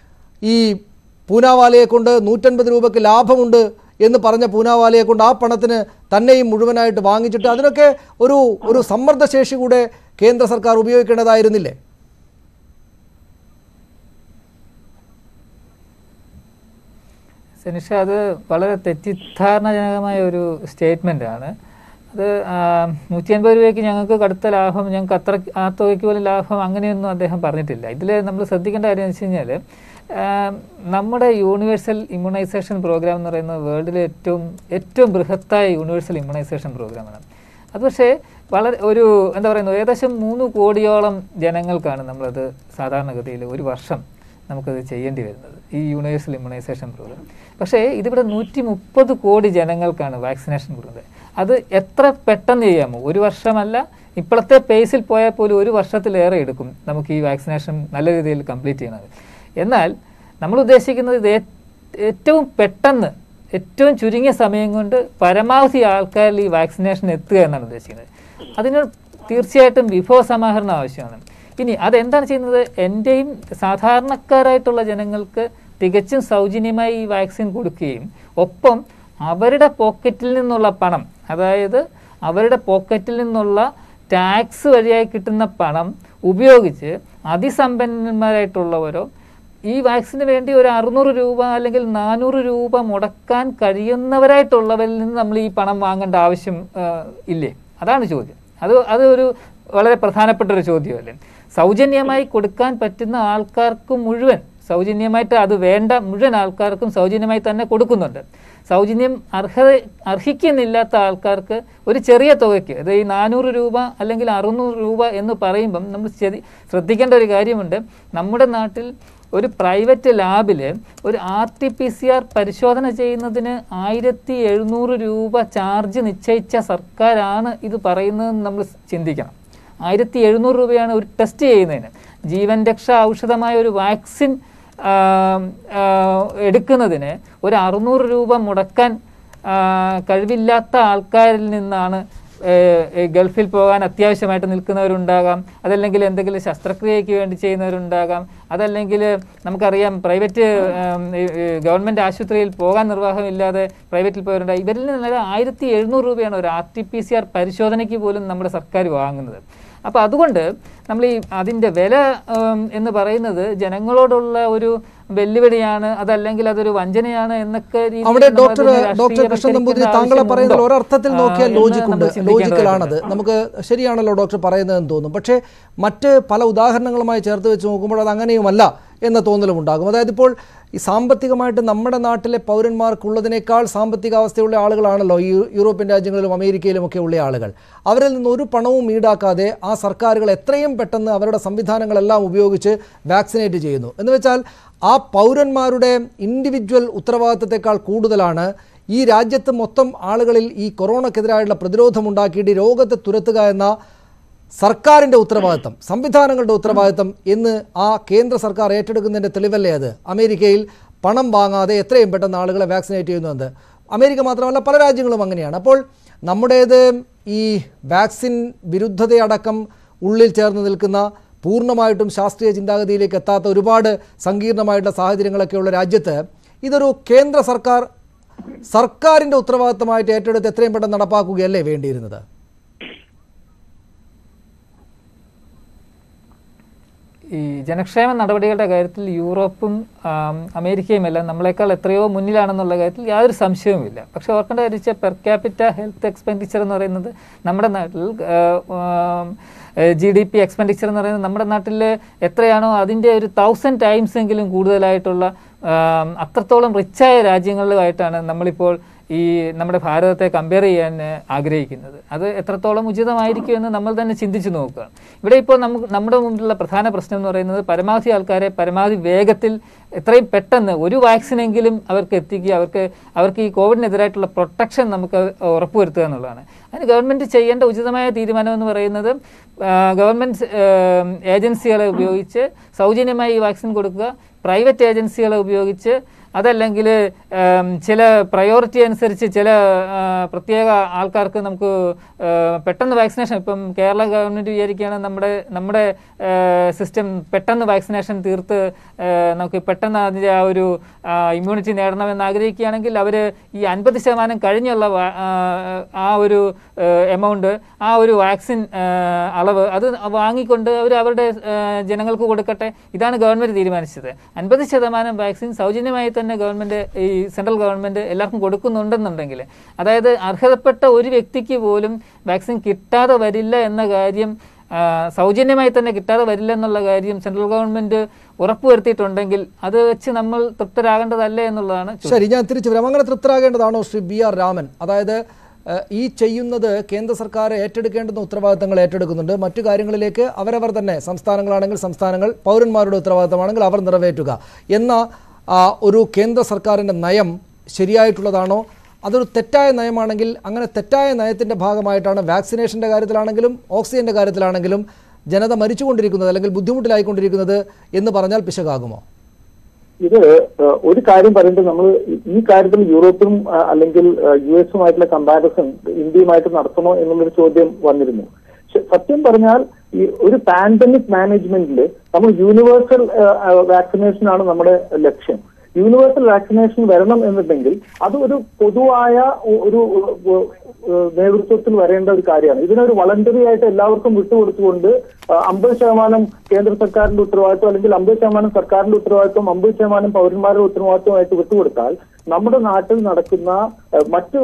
ഈ പൂനാവാലയെ കൊണ്ട് നൂറ്റൻപത് രൂപയ്ക്ക് ലാഭമുണ്ട് എന്ന് പറഞ്ഞ പൂനാവാലയെ കൊണ്ട് ആ പണത്തിന് തന്നെയും മുഴുവനായിട്ട് വാങ്ങിച്ചിട്ട് അതിനൊക്കെ ഒരു ഒരു സമ്മർദ്ദശേഷി കൂടെ കേന്ദ്ര സർക്കാർ ഉപയോഗിക്കേണ്ടതായിരുന്നില്ലേ സനിഷ അത് വളരെ തെറ്റിദ്ധാരണജനകമായ ഒരു സ്റ്റേറ്റ്മെൻ്റ് ആണ് അത് നൂറ്റി അൻപത് രൂപയ്ക്ക് ഞങ്ങൾക്ക് കടുത്ത ലാഭം ഞങ്ങൾക്ക് അത്ര ആ തുകയ്ക്ക് പോലും ലാഭം അങ്ങനെയൊന്നും അദ്ദേഹം പറഞ്ഞിട്ടില്ല ഇതിൽ നമ്മൾ ശ്രദ്ധിക്കേണ്ട കാര്യം എന്ന് വെച്ച് കഴിഞ്ഞാൽ നമ്മുടെ യൂണിവേഴ്സൽ ഇമ്മ്യൂണൈസേഷൻ പ്രോഗ്രാം എന്ന് പറയുന്നത് വേൾഡിലെ ഏറ്റവും ഏറ്റവും ബൃഹത്തായ യൂണിവേഴ്സൽ ഇമ്മ്യൂണൈസേഷൻ പ്രോഗ്രാമാണ് അത് പക്ഷേ വളരെ ഒരു എന്താ പറയുന്നത് ഏകദേശം മൂന്ന് കോടിയോളം ജനങ്ങൾക്കാണ് നമ്മളത് സാധാരണഗതിയിൽ ഒരു വർഷം നമുക്കത് ചെയ്യേണ്ടി വരുന്നത് ഈ യൂണിവേഴ്സൽ ഇമ്മ്യൂണൈസേഷൻ പ്രോഗ്രാം പക്ഷേ ഇതിവിടെ നൂറ്റി മുപ്പത് കോടി ജനങ്ങൾക്കാണ് വാക്സിനേഷൻ കൊടുക്കുന്നത് അത് എത്ര പെട്ടെന്ന് ചെയ്യാമോ ഒരു വർഷമല്ല ഇപ്പോഴത്തെ പേസിൽ പോയാൽ പോലും ഒരു വർഷത്തിലേറെ എടുക്കും നമുക്ക് ഈ വാക്സിനേഷൻ നല്ല രീതിയിൽ കംപ്ലീറ്റ് ചെയ്യുന്നത് എന്നാൽ നമ്മൾ ഉദ്ദേശിക്കുന്നത് ഇത് ഏ- ഏറ്റവും പെട്ടെന്ന് ഏറ്റവും ചുരുങ്ങിയ സമയം കൊണ്ട് പരമാവധി ആൾക്കാരിൽ ഈ വാക്സിനേഷൻ എത്തുക എന്നാണ് ഉദ്ദേശിക്കുന്നത് അതിന് തീർച്ചയായിട്ടും വിഭവ സമാഹരണം ആവശ്യമാണ് ഇനി അതെന്താണ് ചെയ്യുന്നത് എൻ്റെയും സാധാരണക്കാരായിട്ടുള്ള ജനങ്ങൾക്ക് തികച്ചും സൗജന്യമായി ഈ വാക്സിൻ കൊടുക്കുകയും ഒപ്പം അവരുടെ പോക്കറ്റിൽ നിന്നുള്ള പണം അതായത് അവരുടെ പോക്കറ്റിൽ നിന്നുള്ള ടാക്സ് വഴിയായി കിട്ടുന്ന പണം ഉപയോഗിച്ച് അതിസമ്പന്നന്മാരായിട്ടുള്ളവരോ ഈ വാക്സിന് വേണ്ടി ഒരു അറുന്നൂറ് രൂപ അല്ലെങ്കിൽ നാനൂറ് രൂപ മുടക്കാൻ കഴിയുന്നവരായിട്ടുള്ളവരിൽ നിന്ന് നമ്മൾ ഈ പണം വാങ്ങേണ്ട ആവശ്യം ആ, ഇല്ലേ അതാണ് ചോദ്യം അത് അത് ഒരു വളരെ പ്രധാനപ്പെട്ട ഒരു ചോദ്യമല്ലേ സൗജന്യമായി കൊടുക്കാൻ പറ്റുന്ന ആൾക്കാർക്ക് മുഴുവൻ സൗജന്യമായിട്ട് അത് വേണ്ട മുഴുവൻ ആൾക്കാർക്കും സൗജന്യമായി തന്നെ കൊടുക്കുന്നുണ്ട് സൗജന്യം അർഹത അർഹിക്കുന്നില്ലാത്ത ആൾക്കാർക്ക് ഒരു ചെറിയ തുകയ്ക്ക് അത് ഈ നാനൂറ് രൂപ അല്ലെങ്കിൽ അറുന്നൂറ് രൂപ എന്ന് പറയുമ്പം നമ്മൾ ശരി- ശ്രദ്ധിക്കേണ്ട ഒരു കാര്യമുണ്ട് നമ്മുടെ നാട്ടിൽ ഒരു പ്രൈവറ്റ് ലാബിൽ ഒരു R T P C R പരിശോധന ചെയ്യുന്നതിന് ആയിരത്തി എഴുന്നൂറ് രൂപ ചാർജ് നിശ്ചയിച്ച സർക്കാരാണ് ഇത് പറയുന്നതെന്ന് നമ്മൾ ചിന്തിക്കണം ആയിരത്തി എഴുന്നൂറ് രൂപയാണ് ഒരു ടെസ്റ്റ് ചെയ്യുന്നതിന് ജീവൻ രക്ഷാ ഔഷധമായ ഒരു വാക്സിൻ ആ, ആ, എടുക്കുന്നതിന് ഒരു അറുന്നൂറ് രൂപ മുടക്കാൻ ആ, കഴിവില്ലാത്ത ആൾക്കാരിൽ നിന്നാണ് ഏഹ്, ഏഹ്, ഗൾഫിൽ പോകാൻ അത്യാവശ്യമായിട്ട് നിൽക്കുന്നവരുണ്ടാകാം അതല്ലെങ്കിൽ എന്തെങ്കിലും ശസ്ത്രക്രിയയ്ക്ക് വേണ്ടി ചെയ്യുന്നവരുണ്ടാകാം അതല്ലെങ്കിൽ നമുക്കറിയാം പ്രൈവറ്റ് ഉം, ഈ, ഈ, ഗവൺമെൻറ് ആശുപത്രിയിൽ പോകാൻ നിർവാഹമില്ലാതെ പ്രൈവറ്റിൽ പോയവരുണ്ടാകും ഇവരിൽ നിന്ന് ആയിരത്തി എഴുന്നൂറ് രൂപയാണ് ഒരു R T P C R പരിശോധനയ്ക്ക് പോലും നമ്മുടെ സർക്കാർ വാങ്ങുന്നത് അപ്പോൾ അതുകൊണ്ട് നമ്മൾ ഈ അതിൻ്റെ വില ഉം, എന്ന് പറയുന്നത് ജനങ്ങളോടുള്ള ഒരു വെല്ലുവിളിയാണ് അതല്ലെങ്കിൽ അതൊരു വഞ്ചനയാണ് എന്നൊക്കെ രീതിയിൽ അവിടെ നമ്മൾ ഡോക്ടർ അതിനെ ഡോക്ടർ കൃഷ്ണൻ നമ്പൂതിരി രാഷ്ട്രീയവൽക്കരിക്കേണ്ട താങ്കളെ പറയുന്നതിൽ ആവശ്യമുണ്ടോ? ഒരർത്ഥത്തിൽ ആ, നോക്കിയാൽ എന്ന് ലോജിക്കുണ്ട് നമ്മൾ ലോജിക്കലാണത് ചിന്തിക്കേണ്ടതായിട്ടുണ്ട്. നമുക്ക് ശരിയാണല്ലോ ഡോക്ടർ പറയുന്നതെന്ന് തോന്നും പക്ഷേ മറ്റ് പല ഉദാഹരണങ്ങളുമായി ചേർത്ത് വെച്ച് നോക്കുമ്പോൾ അത് അങ്ങനെയുമല്ല എന്ന തോന്നലും ഉണ്ടാകും അതായത് ഇപ്പോൾ ഈ സാമ്പത്തികമായിട്ട് നമ്മുടെ നാട്ടിലെ പൗരന്മാർക്കുള്ളതിനേക്കാൾ സാമ്പത്തിക അവസ്ഥയുള്ള ആളുകളാണല്ലോ ഈ യൂറോപ്യൻ രാജ്യങ്ങളിലും അമേരിക്കയിലും ഒക്കെ ഉള്ള ആളുകൾ അവരിൽ നിന്ന് ഒരു പണവും ഈടാക്കാതെ ആ സർക്കാരുകൾ എത്രയും പെട്ടെന്ന് അവരുടെ സംവിധാനങ്ങളെല്ലാം ഉപയോഗിച്ച് വാക്സിനേറ്റ് ചെയ്യുന്നു എന്ന് വെച്ചാൽ ആ പൗരന്മാരുടെ ഇൻഡിവിജ്വൽ ഉത്തരവാദിത്തത്തെക്കാൾ കൂടുതലാണ് ഈ രാജ്യത്ത് മൊത്തം ആളുകളിൽ ഈ കൊറോണക്കെതിരായുള്ള പ്രതിരോധമുണ്ടാക്കിയിട്ട് ഈ രോഗത്തെ തുരത്തുക എന്ന സർക്കാരിൻ്റെ ഉത്തരവാദിത്തം സംവിധാനങ്ങളുടെ ഉത്തരവാദിത്തം എന്ന് ആ കേന്ദ്ര സർക്കാർ ഏറ്റെടുക്കുന്നതിൻ്റെ തെളിവല്ലേ അത് അമേരിക്കയിൽ പണം വാങ്ങാതെ എത്രയും പെട്ടെന്ന് ആളുകളെ വാക്സിനേറ്റ് ചെയ്യുന്നുണ്ട് അമേരിക്ക മാത്രമല്ല പല രാജ്യങ്ങളും അങ്ങനെയാണ് അപ്പോൾ നമ്മുടേത് ഈ വാക്സിൻ വിരുദ്ധതയടക്കം ഉള്ളിൽ ചേർന്ന് നിൽക്കുന്ന പൂർണ്ണമായിട്ടും ശാസ്ത്രീയ ചിന്താഗതിയിലേക്ക് എത്താത്ത ഒരുപാട് സങ്കീർണമായിട്ടുള്ള സാഹചര്യങ്ങളൊക്കെയുള്ള രാജ്യത്ത് ഇതൊരു കേന്ദ്ര സർക്കാർ സർക്കാരിൻ്റെ ഉത്തരവാദിത്തമായിട്ട് ഏറ്റെടുത്ത് എത്രയും പെട്ടെന്ന് നടപ്പാക്കുകയല്ലേ വേണ്ടിയിരുന്നത് ഈ ജനക്ഷേമ നടപടികളുടെ കാര്യത്തിൽ യൂറോപ്പും ആം, അമേരിക്കയും എല്ലാം നമ്മളെക്കാൾ എത്രയോ മുന്നിലാണെന്നുള്ള കാര്യത്തിൽ യാതൊരു സംശയവുമില്ല പക്ഷെ ഓർക്കേണ്ട കാര്യം പെർ ക്യാപിറ്റ ഹെൽത്ത് എക്സ്പെൻഡിച്ചർ എന്ന് പറയുന്നത് നമ്മുടെ നാട്ടിൽ ജി ഡി പി എക്സ്പെൻഡിച്ചർ എന്ന് പറയുന്നത് നമ്മുടെ നാട്ടിൽ എത്രയാണോ അതിൻ്റെ ഒരു തൗസൻഡ് ടൈംസ് എങ്കിലും കൂടുതലായിട്ടുള്ള ആം, അത്രത്തോളം റിച്ചായ രാജ്യങ്ങളുമായിട്ടാണ് നമ്മളിപ്പോൾ ഈ നമ്മുടെ ഭാരതത്തെ കമ്പയർ ചെയ്യാൻ ഏഹ്, ആഗ്രഹിക്കുന്നത് അത് എത്രത്തോളം ഉചിതമായിരിക്കും എന്ന് നമ്മൾ തന്നെ ചിന്തിച്ചു നോക്കുക ഇവിടെ ഇപ്പോൾ നമുക്ക് നമ്മുടെ മുമ്പിലുള്ള പ്രധാന പ്രശ്നം എന്ന് പറയുന്നത് പരമാവധി ആൾക്കാരെ പരമാവധി വേഗത്തിൽ എത്രയും പെട്ടെന്ന് ഒരു വാക്സിനെങ്കിലും അവർക്ക് എത്തിക്കുക അവർക്ക് അവർക്ക് ഈ കോവിഡിനെതിരായിട്ടുള്ള പ്രൊട്ടക്ഷൻ നമുക്ക് ഉറപ്പുവരുത്തുക എന്നുള്ളതാണ് അതിന് ഗവൺമെൻറ് ചെയ്യേണ്ട ഉചിതമായ തീരുമാനം എന്ന് പറയുന്നത് ഗവൺമെൻറ് ഏജൻസികളെ ഉപയോഗിച്ച് സൗജന്യമായി ഈ വാക്സിൻ കൊടുക്കുക പ്രൈവറ്റ് ഏജൻസികളെ ഉപയോഗിച്ച് അതല്ലെങ്കിൽ ഉം, ചില പ്രയോറിറ്റി അനുസരിച്ച് ചില ആ, പ്രത്യേക ആൾക്കാർക്ക് നമുക്ക് ആ, പെട്ടെന്ന് വാക്സിനേഷൻ ഇപ്പം കേരള ഗവൺമെൻറ് വിചാരിക്കുകയാണ് നമ്മുടെ നമ്മുടെ സിസ്റ്റം പെട്ടെന്ന് വാക്സിനേഷൻ തീർത്ത് ആ, നമുക്ക് പെട്ടെന്ന് അതിൻ്റെ ആ ഒരു ഇമ്മ്യൂണിറ്റി നേടണമെന്ന് ആഗ്രഹിക്കുകയാണെങ്കിൽ അവർ ഈ അൻപത് ശതമാനം കഴിഞ്ഞുള്ള വാ- ആ, ആ ഒരു എമൗണ്ട് ആ ഒരു വാക്സിൻ ആ, അളവ് അത് വാങ്ങിക്കൊണ്ട് അവർ അവരുടെ ആ, ജനങ്ങൾക്ക് കൊടുക്കട്ടെ ഇതാണ് ഗവൺമെൻറ് തീരുമാനിച്ചത് അൻപത് ശതമാനം വാക്സിൻ സൗജന്യമായി തന്നെ ഗവൺമെൻറ് ഈ സെൻട്രൽ ഗവൺമെൻറ് എല്ലാവർക്കും കൊടുക്കുന്നുണ്ടെന്നുണ്ടെങ്കിൽ അതായത് അർഹതപ്പെട്ട ഒരു വ്യക്തിക്ക് പോലും വാക്സിൻ കിട്ടാതെ വരില്ല എന്ന കാര്യം ആ, സൗജന്യമായി തന്നെ കിട്ടാതെ വരില്ല എന്നുള്ള കാര്യം സെൻട്രൽ ഗവൺമെൻറ് ഉറപ്പുവരുത്തിയിട്ടുണ്ടെങ്കിൽ അത് വെച്ച് നമ്മൾ തൃപ്തരാകേണ്ടതല്ലേ എന്നുള്ളതാണ് ചോദ്യം. ശരി ഞാൻ തിരിച്ചു വരാം അങ്ങനെ തൃപ്തരാകേണ്ടതാണോ ശ്രീ ബി ആർ രാമൻ അതായത് ഏഹ്, ഈ ചെയ്യുന്നത് കേന്ദ്ര സർക്കാർ ഏറ്റെടുക്കേണ്ടുന്ന ഉത്തരവാദിത്തങ്ങൾ ഏറ്റെടുക്കുന്നുണ്ട് മറ്റു കാര്യങ്ങളിലേക്ക് അവരവർ തന്നെ സംസ്ഥാനങ്ങളാണെങ്കിൽ സംസ്ഥാനങ്ങൾ പൗരന്മാരുടെ ഉത്തരവാദിത്തമാണെങ്കിൽ അവർ നിറവേറ്റുക എന്ന ആ, ഒരു കേന്ദ്ര സർക്കാരിൻ്റെ നയം ശരിയായിട്ടുള്ളതാണോ അതൊരു തെറ്റായ നയമാണെങ്കിൽ അങ്ങനെ തെറ്റായ നയത്തിൻ്റെ ഭാഗമായിട്ടാണ് വാക്സിനേഷൻ്റെ കാര്യത്തിലാണെങ്കിലും ഓക്സിജൻ്റെ കാര്യത്തിലാണെങ്കിലും ജനത മരിച്ചുകൊണ്ടിരിക്കുന്നത് അല്ലെങ്കിൽ ബുദ്ധിമുട്ടിലായിക്കൊണ്ടിരിക്കുന്നത് എന്ന് പറഞ്ഞാൽ പിശകാകുമോ ഇത് ഏഹ്, ഒരു കാര്യം പറയുമ്പോൾ നമ്മൾ ഈ കാര്യത്തിൽ യൂറോപ്പിനും ആ, അല്ലെങ്കിൽ യു എസുമായിട്ടുള്ള കമ്പാരിസൺ ഇന്ത്യയുമായിട്ട് നടത്തണോ എന്നുള്ളൊരു ചോദ്യം വന്നിരുന്നു പക്ഷെ സത്യം പറഞ്ഞാൽ ഈ ഒരു പാൻഡമിക് മാനേജ്മെന്റിൽ നമ്മൾ യൂണിവേഴ്സൽ വാക്സിനേഷൻ ആണ് നമ്മുടെ ലക്ഷ്യം യൂണിവേഴ്സൽ വാക്സിനേഷൻ വരണം എന്നുണ്ടെങ്കിൽ അത് ഒരു പൊതുവായ ഒ- ഒരു ഒ- ഒ- നേതൃത്വത്തിൽ വരേണ്ട ഒരു കാര്യമാണ് ഇതിനൊരു വളണ്ടറി ആയിട്ട് എല്ലാവർക്കും വിട്ടുകൊടുത്തുകൊണ്ട് അമ്പത് ശതമാനം കേന്ദ്ര സർക്കാരിന്റെ ഉത്തരവാദിത്വം അല്ലെങ്കിൽ അമ്പത് ശതമാനം സർക്കാരിന്റെ ഉത്തരവാദിത്വം അമ്പത് ശതമാനം പൗരന്മാരുടെ ഉത്തരവാദിത്വമായിട്ട് വിട്ടുകൊടുത്താൽ നമ്മുടെ നാട്ടിൽ നടക്കുന്ന ഏഹ്, മറ്റു